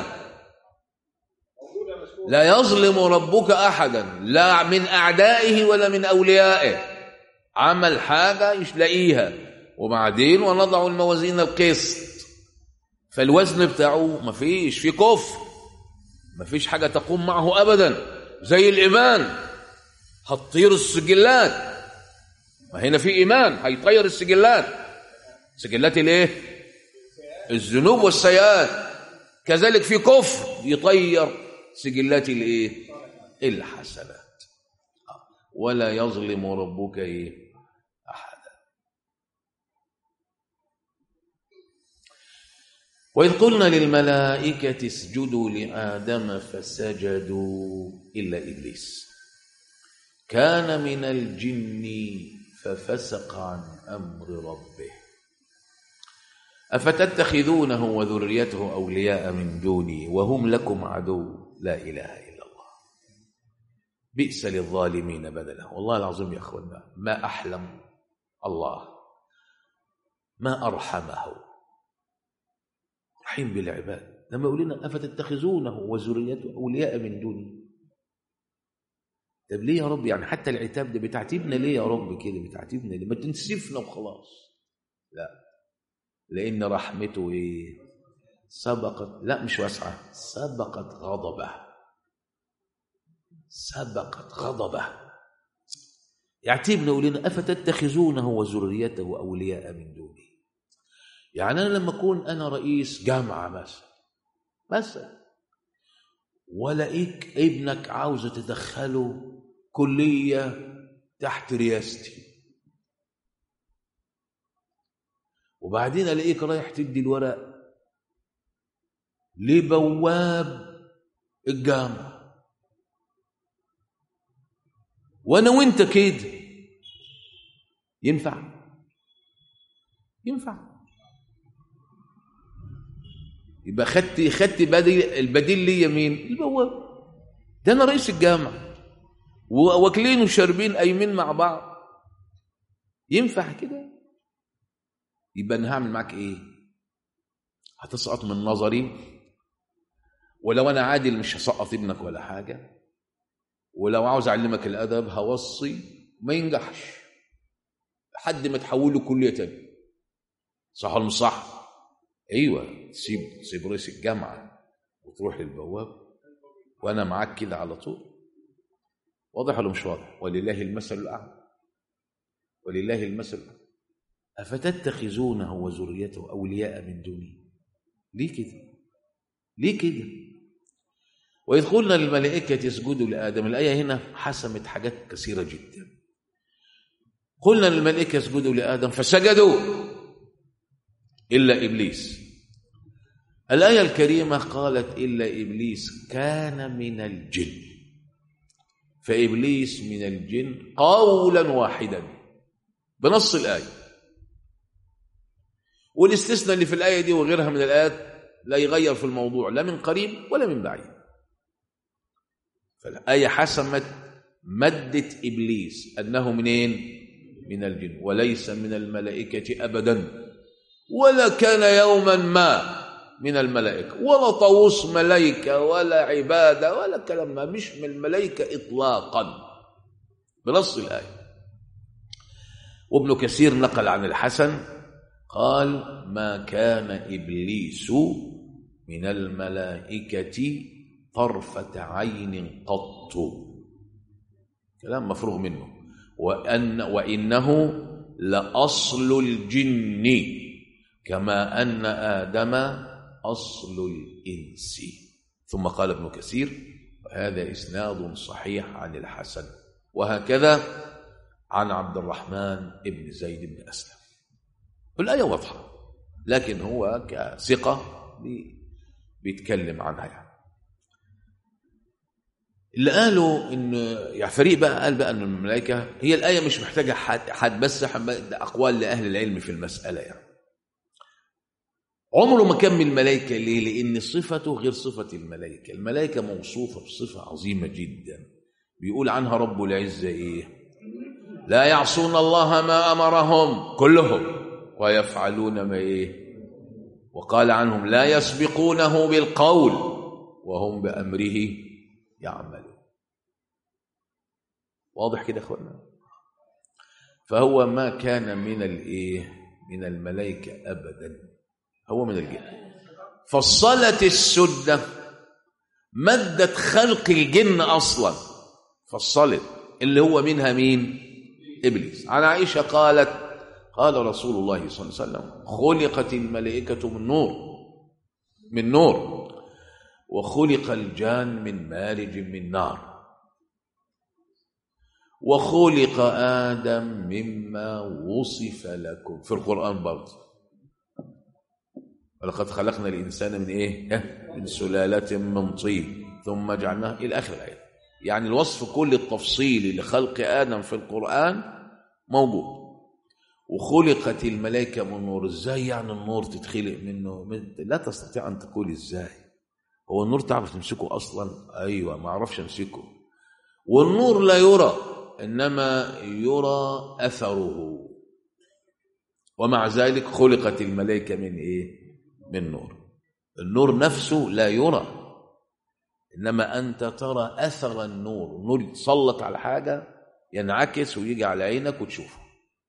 لا يظلم ربك احدا لا من اعدائه ولا من اوليائه عمل حاجه يلاقيها وبعدين ونضع الموازين القسط فالوزن بتاعه ما فيش في كفر ما فيش حاجه تقوم معه ابدا زي الايمان هتطير السجلات ما هنا في ايمان هيطير السجلات سجلات الايه الذنوب والسيئات كذلك في كفر يطير سجلات الايه الحسنات ولا يظلم ربك ايه احدا واذ قلنا للملائكه اسجدوا لادم فسجدوا الا ابليس كان من الجن ففسق عن امر ربه افتتخذونه وذريته اولياء من دوني وهم لكم عدو لا اله الا الله بئس للظالمين بدلا والله العظيم يا اخوانا ما احلم الله ما ارحمه رحيم بالعباد لما يقول لنا افتتخذونه وذريته اولياء من دوني طب ليه يا رب يعني حتى العتاب ده بتعتبنا ليه يا رب كده بتعتبنا ليه ما تنسفنا وخلاص لا لان رحمته ايه سبقت لا مش واسعه سبقت غضبه سبقت غضبه يعتبنا يقول لنا افتتخذونه وذريته اولياء من دوني يعني انا لما اكون انا رئيس جامعه مثلا مثلا ولاقيك ابنك عاوز تدخله كليه تحت رياستي وبعدين الاقيك رايح تدي الورق لبواب الجامعه وانا وانت كده ينفع ينفع يبقى خدت خدت بديل البديل ليا مين البواب ده انا رئيس الجامعه واكلين وشاربين قايمين مع بعض ينفع كده يبقى انا هعمل معاك ايه هتسقط من نظري ولو انا عادل مش هسقط ابنك ولا حاجه ولو عاوز اعلمك الادب هوصي ما ينجحش لحد ما تحوله كليه تانية صح ولا مش صح ايوه تسيب تسيب رئيس الجامعه وتروح للبواب وانا معاك كده على طول واضح ولا مش واضح ولله المثل الاعلى ولله المثل الاعلى افتتخذونه وذريته اولياء من دوني ليه كده ليه كده وإذ قلنا للملائكة اسجدوا لآدم الآية هنا حسمت حاجات كثيرة جدا قلنا للملائكة اسجدوا لآدم فسجدوا إلا إبليس الآية الكريمة قالت إلا إبليس كان من الجن فإبليس من الجن قولا واحدا بنص الآية والاستثناء اللي في الآية دي وغيرها من الآيات لا يغير في الموضوع لا من قريب ولا من بعيد فالآية حسمت مدة إبليس أنه منين من الجن وليس من الملائكة أبدا ولا كان يوما ما من الملائكة ولا طاووس ملائكة ولا عبادة ولا كلام ما مش من الملائكة إطلاقا بنص الآية وابن كثير نقل عن الحسن قال ما كان إبليس من الملائكة طرفة عين قط كلام مفروغ منه وأن وإنه لأصل الجن كما أن آدم أصل الإنس ثم قال ابن كثير وهذا إسناد صحيح عن الحسن وهكذا عن عبد الرحمن بن زيد بن أسلم الآية واضحة لكن هو كثقة بيتكلم عنها يعني اللي قالوا ان يعني فريق بقى قال بقى ان الملائكه هي الايه مش محتاجه حد, حد بس ده اقوال لاهل العلم في المساله يعني عمره ما كان من الملائكه ليه؟ لان صفته غير صفه الملائكه، الملائكه موصوفه بصفه عظيمه جدا بيقول عنها رب العزه ايه؟ لا يعصون الله ما امرهم كلهم ويفعلون ما ايه؟ وقال عنهم لا يسبقونه بالقول وهم بامره يعملون واضح كده اخوانا فهو ما كان من الايه من الملائكه ابدا هو من الجن فصلت السده مدت خلق الجن اصلا فصلت اللي هو منها مين ابليس عن عائشه قالت قال رسول الله صلى الله عليه وسلم خلقت الملائكه من نور من نور وخلق الجان من مارج من نار وخلق آدم مما وصف لكم في القرآن برضه ولقد خلقنا الإنسان من إيه؟ من سلالة من طين ثم جعلناه إلى آخر الآية يعني الوصف كل التفصيل لخلق آدم في القرآن موجود وخلقت الملائكة من نور ازاي يعني النور تتخلق منه لا تستطيع أن تقول ازاي هو النور تعرف تمسكه اصلا ايوه ما اعرفش امسكه والنور لا يرى انما يرى اثره ومع ذلك خلقت الملائكه من ايه من نور النور نفسه لا يرى انما انت ترى اثر النور النور يتسلط على حاجه ينعكس ويجي على عينك وتشوفه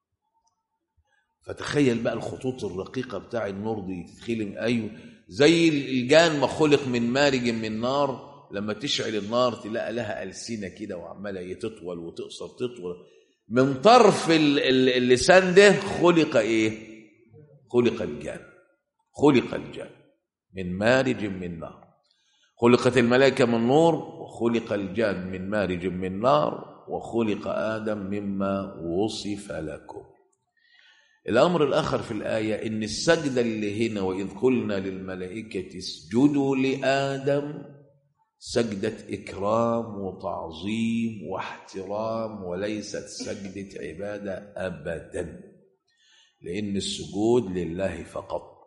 فتخيل بقى الخطوط الرقيقه بتاع النور دي تتخيل ايوه زي الجان ما خلق من مارج من نار لما تشعل النار تلاقي لها ألسنة كده وعمالة تطول وتقصر تطول من طرف اللسان ده خلق ايه خلق الجان خلق الجان من مارج من نار خلقت الملائكة من نور وخلق الجان من مارج من نار وخلق آدم مما وصف لكم الأمر الآخر في الآية إن السجدة اللي هنا وإذ قلنا للملائكة اسجدوا لآدم سجدة إكرام وتعظيم واحترام وليست سجدة عبادة أبدا لأن السجود لله فقط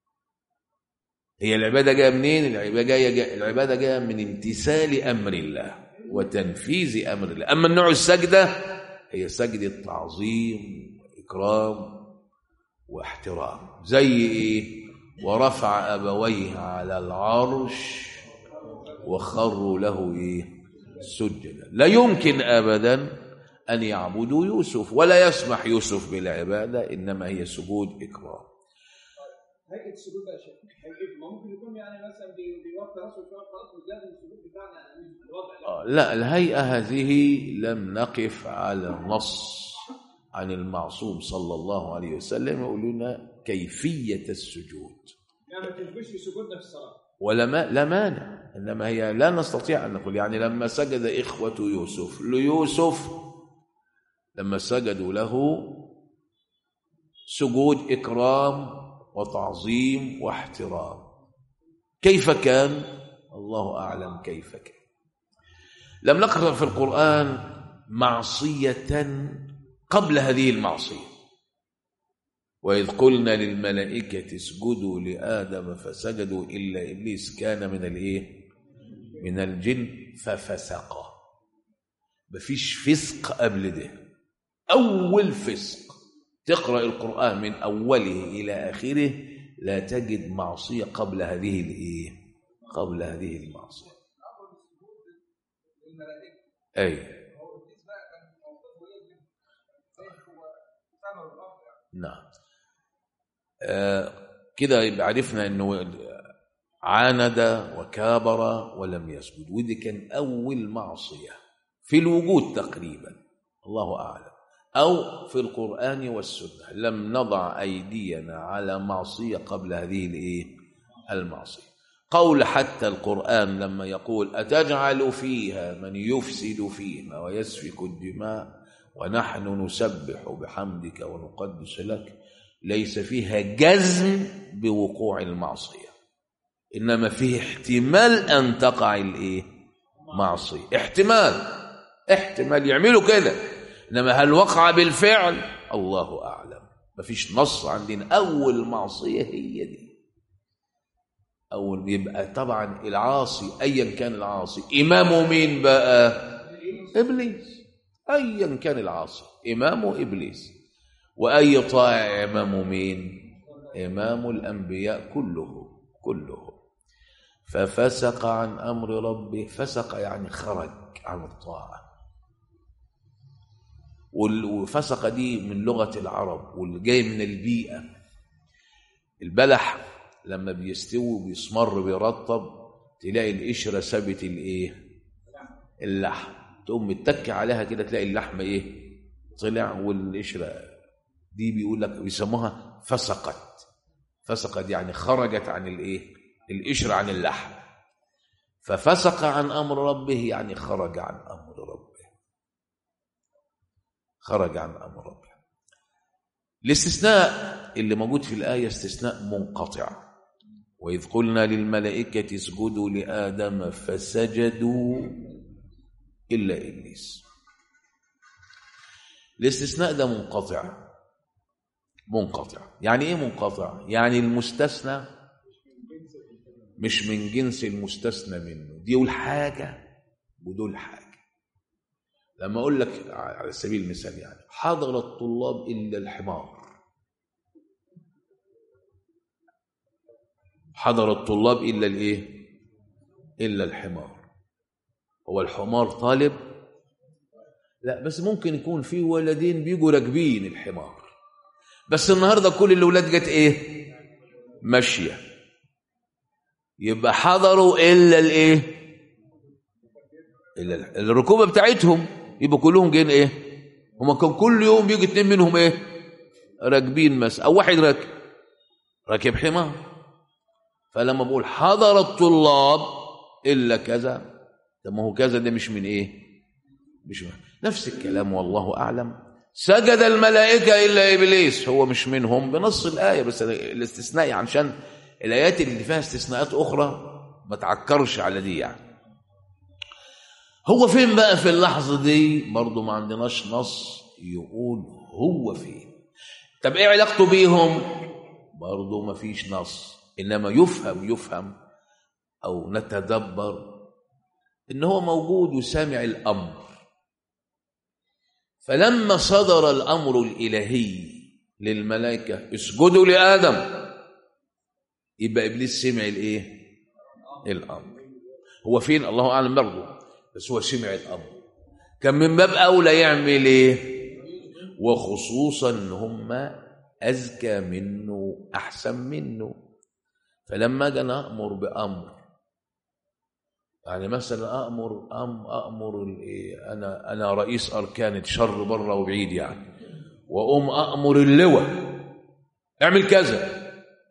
هي العبادة جاية منين؟ العبادة جاية العبادة جاية من امتثال أمر الله وتنفيذ أمر الله أما النوع السجدة هي سجدة تعظيم إكرام واحترام زي إيه ورفع أبويه على العرش وخروا له إيه سجدا لا يمكن أبدا أن يعبدوا يوسف ولا يسمح يوسف بالعبادة إنما هي سجود إكرام هيئه السجود بقى يا شيخ هيئته ما ممكن يكون يعني مثلا بي- بيوطي راسه شويه خلاص مش لازم السجود بتاعنا الوضع لا آه، لا الهيئة هذه لم نقف على النص عن المعصوم صلى الله عليه وسلم يقول لنا كيفية السجود يعني ما تشبهش سجودنا في الصلاه ولا ما لا مانع انما هي لا نستطيع ان نقول يعني لما سجد اخوه يوسف ليوسف لما سجدوا له سجود اكرام وتعظيم واحترام كيف كان الله اعلم كيف كان لم نقرا في القران معصيه قبل هذه المعصيه وإذ قلنا للملائكة اسجدوا لآدم فسجدوا إلا إبليس كان من الإيه؟ من الجن ففسق مفيش فسق قبل ده أول فسق تقرأ القرآن من أوله إلى آخره لا تجد معصية قبل هذه الإيه؟ قبل هذه المعصية أي نعم آه كده يبقى عرفنا انه عاند وكابر ولم يسجد ودي كان اول معصيه في الوجود تقريبا الله اعلم او في القران والسنه لم نضع ايدينا على معصيه قبل هذه الايه المعصيه قول حتى القران لما يقول اتجعل فيها من يفسد فيها ويسفك الدماء ونحن نسبح بحمدك ونقدس لك ليس فيها جزم بوقوع المعصية إنما فيه احتمال أن تقع الإيه؟ معصية احتمال احتمال يعملوا كده إنما هل وقع بالفعل الله أعلم مفيش نص عندنا أول معصية هي دي أول يبقى طبعا العاصي أيا كان العاصي إمامه مين بقى إبليس أيا كان العاصي إمامه إبليس وأي طائع إمام مين إمام الأنبياء كله كله ففسق عن أمر ربه فسق يعني خرج عن الطاعة وال- وفسق دي من لغة العرب واللي جاي من البيئة البلح لما بيستوي وبيسمر بيرطب تلاقي القشرة سابت الايه اللحم تقوم متك عليها كده تلاقي اللحم ايه طلع والقشرة دي بيقول لك بيسموها فسقت فسقت يعني خرجت عن الايه القشرة عن اللحم ففسق عن امر ربه يعني خرج عن امر ربه خرج عن امر ربه الاستثناء اللي موجود في الايه استثناء منقطع واذ قلنا للملائكه اسجدوا لادم فسجدوا الا ابليس الاستثناء ده منقطع منقطع يعني ايه منقطع يعني المستثنى مش من جنس المستثنى منه دول حاجه ودول حاجه لما اقول لك على سبيل المثال يعني حضر الطلاب الا الحمار حضر الطلاب الا الايه الا الحمار هو الحمار طالب لا بس ممكن يكون في ولدين بيجوا راكبين الحمار بس النهارده كل الاولاد جت ايه ماشيه يبقى حضروا الا الايه الا الركوبه بتاعتهم يبقى كلهم جايين ايه هما كان كل يوم بيجي اتنين منهم ايه راكبين مثلا او واحد راكب راكب حمار فلما بقول حضر الطلاب الا كذا طب ما هو كذا ده مش من ايه مش من نفس الكلام والله اعلم سجد الملائكه الا ابليس هو مش منهم بنص الايه بس الاستثناء عشان الايات اللي فيها استثناءات اخرى ما تعكرش على دي يعني هو فين بقى في اللحظه دي برضه ما عندناش نص يقول هو فين طب ايه علاقته بيهم برضه ما فيش نص انما يفهم يفهم او نتدبر ان هو موجود وسامع الامر فلما صدر الامر الالهي للملائكة اسجدوا لآدم يبقى إبليس سمع الإيه الأمر هو فين الله أعلم برضه بس هو سمع الأمر كان من باب أولى يعمل إيه وخصوصا إن هم أذكى منه أحسن منه فلما أجي أنا أأمر بأمر يعني مثلا أأمر أم أأمر الإيه أنا أنا رئيس أركان شر بره وبعيد يعني وأقوم أأمر اللواء اعمل كذا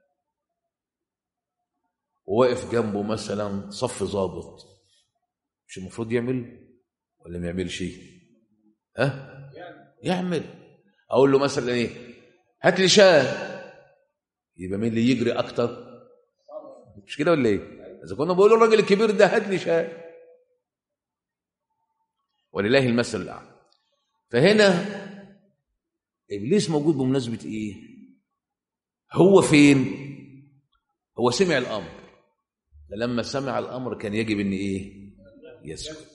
وواقف جنبه مثلا صف ضابط مش المفروض يعمل ولا ما يعملش ها يعمل اقول له مثلا ايه هات لي شاه يبقى مين اللي يجري اكتر مش كده ولا ايه اذا كنا بقول الراجل الكبير ده هات لي شاه ولله المثل الاعلى فهنا ابليس موجود بمناسبه ايه هو فين هو سمع الامر فلما سمع الامر كان يجب ان ايه يسكت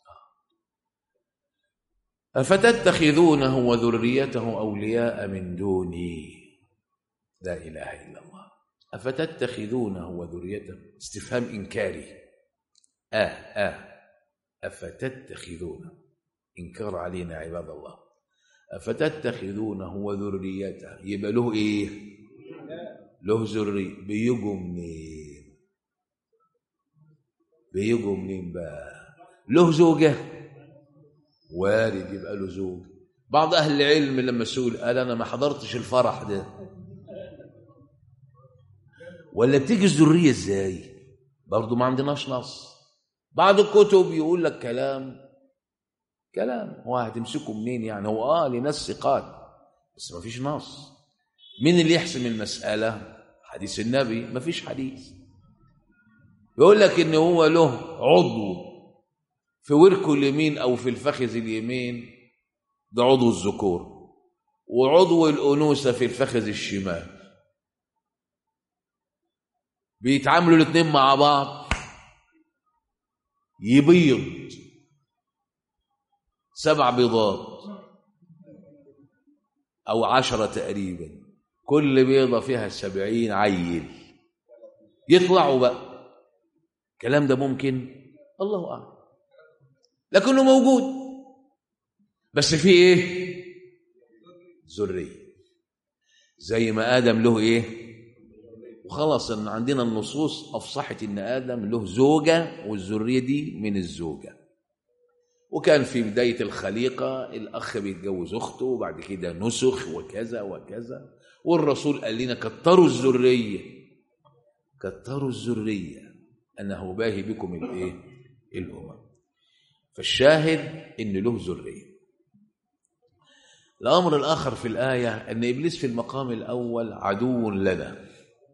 افتتخذونه وذريته اولياء من دوني لا اله الا الله افتتخذونه وذريته استفهام انكاري اه اه افتتخذونه انكار علينا عباد الله افتتخذونه وذريته يبقى له ايه له ذريه بيجوا منين بيجوا منين بقى له زوجه وارد يبقى له زوج بعض اهل العلم لما سئل قال انا ما حضرتش الفرح ده ولا بتيجي الذريه ازاي برضه ما عندناش نص بعض الكتب يقول لك كلام كلام هو هتمسكه منين يعني هو اه لناس ثقات بس ما فيش نص مين اللي يحسم المساله حديث النبي ما فيش حديث يقول لك ان هو له عضو في وركه اليمين او في الفخذ اليمين ده عضو الذكور وعضو الانوثه في الفخذ الشمال بيتعاملوا الاثنين مع بعض يبيض سبع بيضات او عشرة تقريبا كل بيضة فيها سبعين عيل يطلعوا بقى الكلام ده ممكن الله أعلم لكنه موجود بس في ايه ذرية زي ما آدم له ايه وخلاص ان عندنا النصوص افصحت ان ادم له زوجه والذريه دي من الزوجه وكان في بدايه الخليقه الاخ بيتجوز اخته وبعد كده نسخ وكذا وكذا والرسول قال لنا كتروا الذريه كتروا الذريه انه باهي بكم الايه الامم فالشاهد ان له ذريه الامر الاخر في الايه ان ابليس في المقام الاول عدو لنا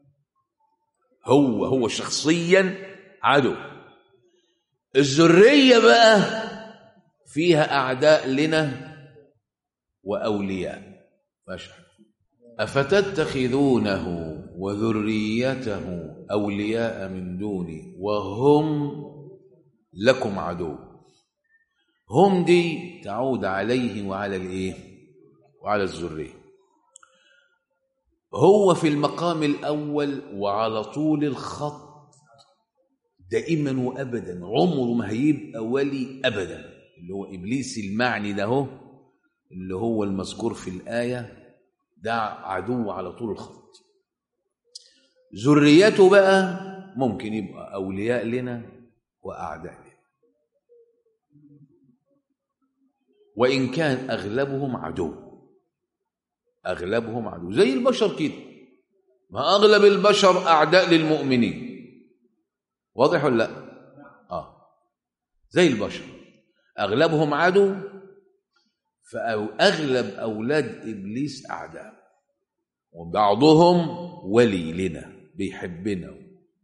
هو هو شخصيا عدو الذريه بقى فيها اعداء لنا واولياء ماشي افتتخذونه وذريته اولياء من دوني وهم لكم عدو هم دي تعود عليه وعلى الايه وعلى الذريه هو في المقام الأول وعلى طول الخط دائما وأبدا عمره ما هيبقى ولي أبدا اللي هو إبليس المعني ده هو اللي هو المذكور في الآية ده عدو على طول الخط ذريته بقى ممكن يبقى أولياء لنا وأعداء لنا وإن كان أغلبهم عدو أغلبهم عدو زي البشر كده ما أغلب البشر أعداء للمؤمنين واضح ولا لا آه زي البشر أغلبهم عدو فأغلب أولاد إبليس أعداء وبعضهم ولي لنا بيحبنا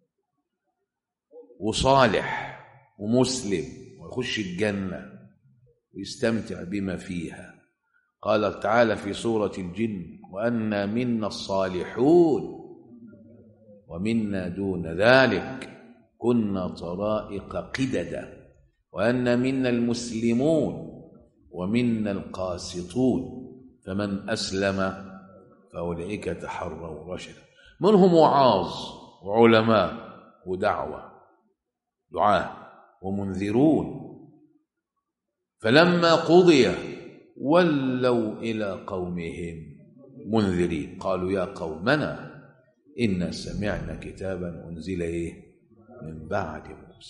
وصالح ومسلم ويخش الجنة ويستمتع بما فيها قال تعالى في سورة الجن وأنا منا الصالحون ومنا دون ذلك كنا طرائق قددا وأن منا المسلمون ومنا القاسطون فمن أسلم فأولئك تحروا رشدا منهم وعاظ وعلماء ودعوة دعاة ومنذرون فلما قضي ولوا إلى قومهم منذرين قالوا يا قومنا إنا سمعنا كتابا أنزل إيه من بعد موسى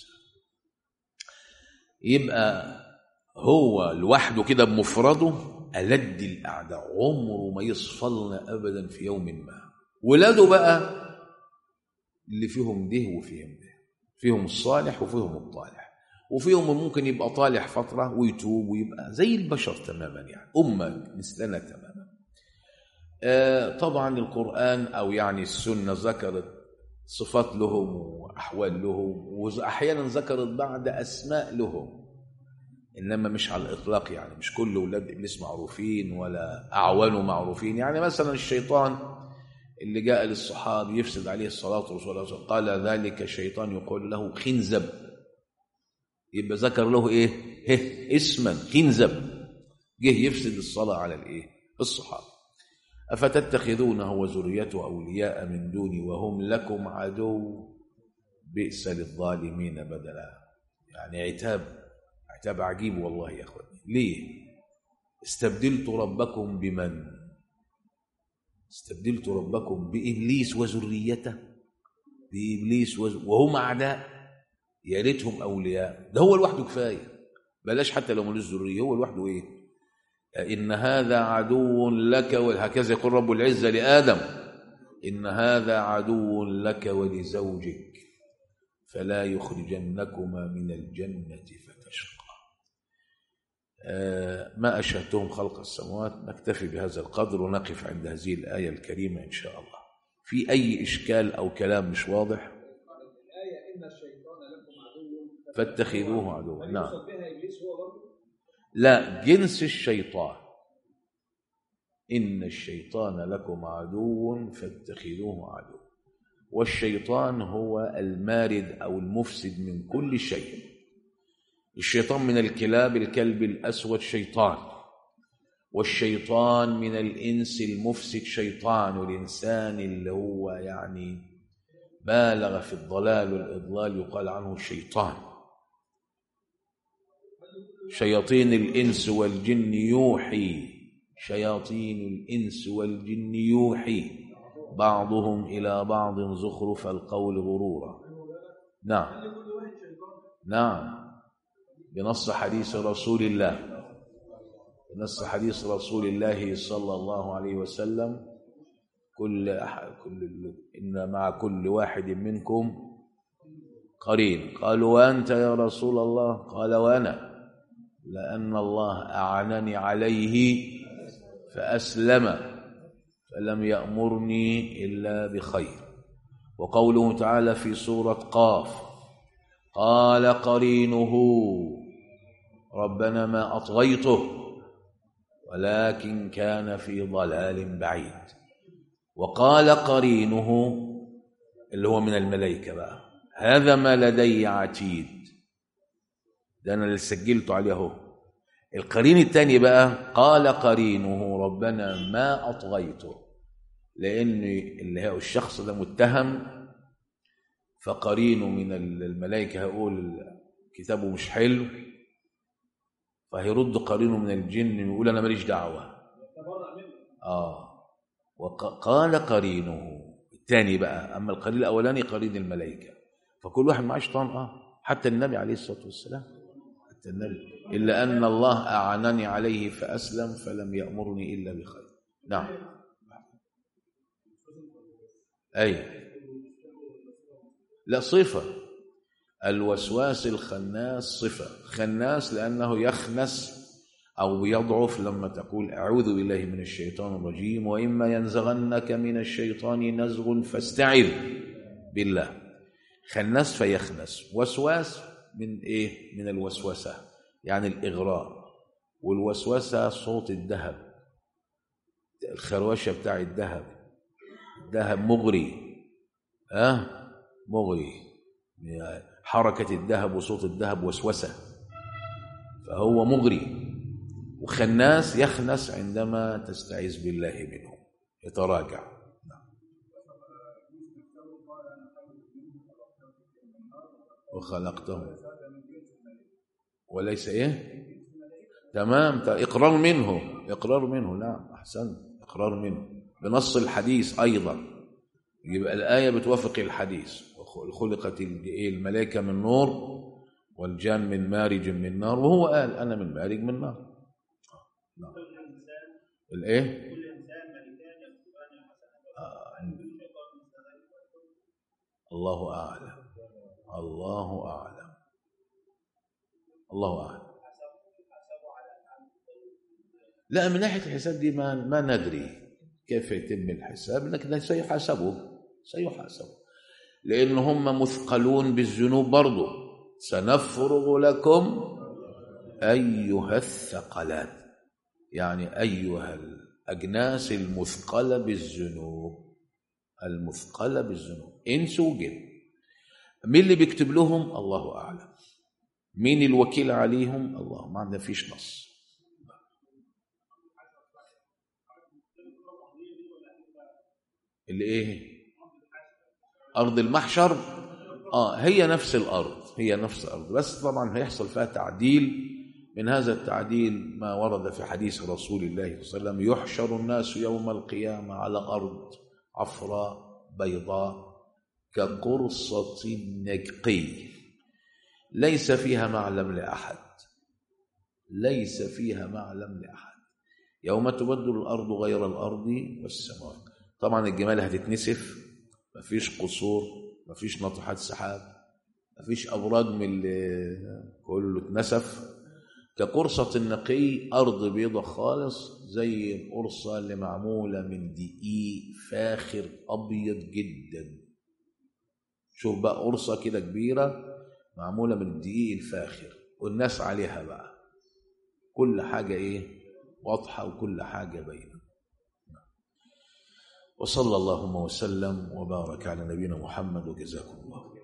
يبقى هو لوحده كده بمفرده ألد الأعداء عمره ما يصفلنا أبدا في يوم ما ولاده بقى اللي فيهم ده وفيهم ده فيهم الصالح وفيهم الطالح وفيهم ممكن يبقى طالح فترة ويتوب ويبقى زي البشر تماما يعني أمة مثلنا تماما آه طبعا القرآن أو يعني السنة ذكرت صفات لهم وأحوال لهم وأحيانا ذكرت بعد أسماء لهم إنما مش على الإطلاق يعني مش كل أولاد إبليس معروفين ولا أعوانه معروفين يعني مثلا الشيطان اللي جاء للصحابي يفسد عليه الصلاة والسلام قال ذلك الشيطان يقول له خنزب يبقى ذكر له ايه هه اسما خنزب جه يفسد الصلاة على الايه الصحابة أفتتخذونه وذريته أولياء من دوني وهم لكم عدو بئس للظالمين بدلا يعني عتاب عتاب عجيب والله يا أخواني ليه استبدلت ربكم بمن استبدلت ربكم بإبليس وذريته بإبليس وز... وهم أعداء يا ريتهم أولياء ده هو لوحده كفاية بلاش حتى لو ملوش ذرية هو لوحده إيه إن هذا عدو لك وهكذا يقول رب العزة لآدم إن هذا عدو لك ولزوجك فلا يخرجنكما من الجنة فتشقى ما أشهدتهم خلق السماوات نكتفي بهذا القدر ونقف عند هذه الآية الكريمة إن شاء الله في أي إشكال أو كلام مش واضح الآية إن الشيطان لكم عدو فاتخذوه عدوا هل نعم يوصف بها إبليس هو برضه؟ لا جنس الشيطان إن الشيطان لكم عدو فاتخذوه عدو والشيطان هو المارد أو المفسد من كل شيء الشيطان من الكلاب الكلب الأسود شيطان والشيطان من الإنس المفسد شيطان والإنسان اللي هو يعني بالغ في الضلال والإضلال يقال عنه شيطان شياطين الإنس والجن يوحي شياطين الإنس والجن يوحي بعضهم إلى بعض زخرف القول غرورا نعم نعم بنص حديث رسول الله بنص حديث رسول الله صلى الله عليه وسلم كل أحد كل إن مع كل واحد منكم قرين قالوا وأنت يا رسول الله قال وأنا لأن الله أعنني عليه فأسلم فلم يأمرني إلا بخير وقوله تعالى في سورة قاف قال قرينه ربنا ما أطغيته ولكن كان في ضلال بعيد وقال قرينه اللي هو من الملائكة بقى هذا ما لدي عتيد ده أنا اللي سجلته عليه اهو القرين الثاني بقى قال قرينه ربنا ما أطغيته لأن اللي هو الشخص ده متهم فقرينه من الملائكة هيقول كتابه مش حلو فهيرد قرينه من الجن ويقول أنا ماليش دعوة تبرأ منه آه وقال قرينه الثاني بقى أما القرين الأولاني قرين الملائكة فكل واحد معاه شيطان آه حتى النبي عليه الصلاة والسلام حتى النبي إلا أن الله أعنني عليه فأسلم فلم يأمرني إلا بخير نعم أي لا صفة الوسواس الخناس صفة خناس لأنه يخنس أو يضعف لما تقول أعوذ بالله من الشيطان الرجيم وإما ينزغنك من الشيطان نزغ فاستعذ بالله خناس فيخنس وسواس من إيه من الوسوسة يعني الإغراء والوسوسة صوت الذهب الخروشة بتاع الذهب الذهب مغري أه مغري حركة الذهب وصوت الذهب وسوسة فهو مغري وخناس يخنس عندما تستعيذ بالله منه يتراجع وخلقته وليس ايه تمام ت- اقرار منه اقرار منه نعم احسن اقرار منه بنص الحديث ايضا يبقى الايه بتوافق الحديث وخ- خلقت ال- إيه الملائكه من نور والجان من مارج من نار وهو قال انا من مارج من نار نعم. الايه الله اعلم الله اعلم الله اعلم لا من ناحيه الحساب دي ما ما ندري كيف يتم الحساب لكن سيحاسبوا سيحاسبوا لان هم مثقلون بالذنوب برضه سنفرغ لكم ايها الثقلات يعني ايها الاجناس المثقله بالذنوب المثقله بالذنوب انس وجن مين اللي بيكتب لهم الله اعلم مين الوكيل عليهم الله ما عندنا فيش نص اللي ايه ارض المحشر اه هي نفس الارض هي نفس الارض بس طبعا هيحصل فيها تعديل من هذا التعديل ما ورد في حديث رسول الله صلى الله عليه وسلم يحشر الناس يوم القيامه على ارض عفراء بيضاء كقرصة نقي ليس فيها معلم لأحد ليس فيها معلم لأحد يوم تبدل الأرض غير الأرض والسماوات طبعا الجمال هتتنسف مفيش قصور مفيش ناطحات سحاب مفيش أبراج من اللي كله اتنسف كقرصة النقي أرض بيضة خالص زي القرصة اللي معمولة من دقيق فاخر أبيض جدا شوف بقى قرصة كده كبيرة معمولة من الدقيق الفاخر والناس عليها بقى كل حاجة إيه واضحة وكل حاجة باينة وصلى اللهم وسلم وبارك على نبينا محمد وجزاكم الله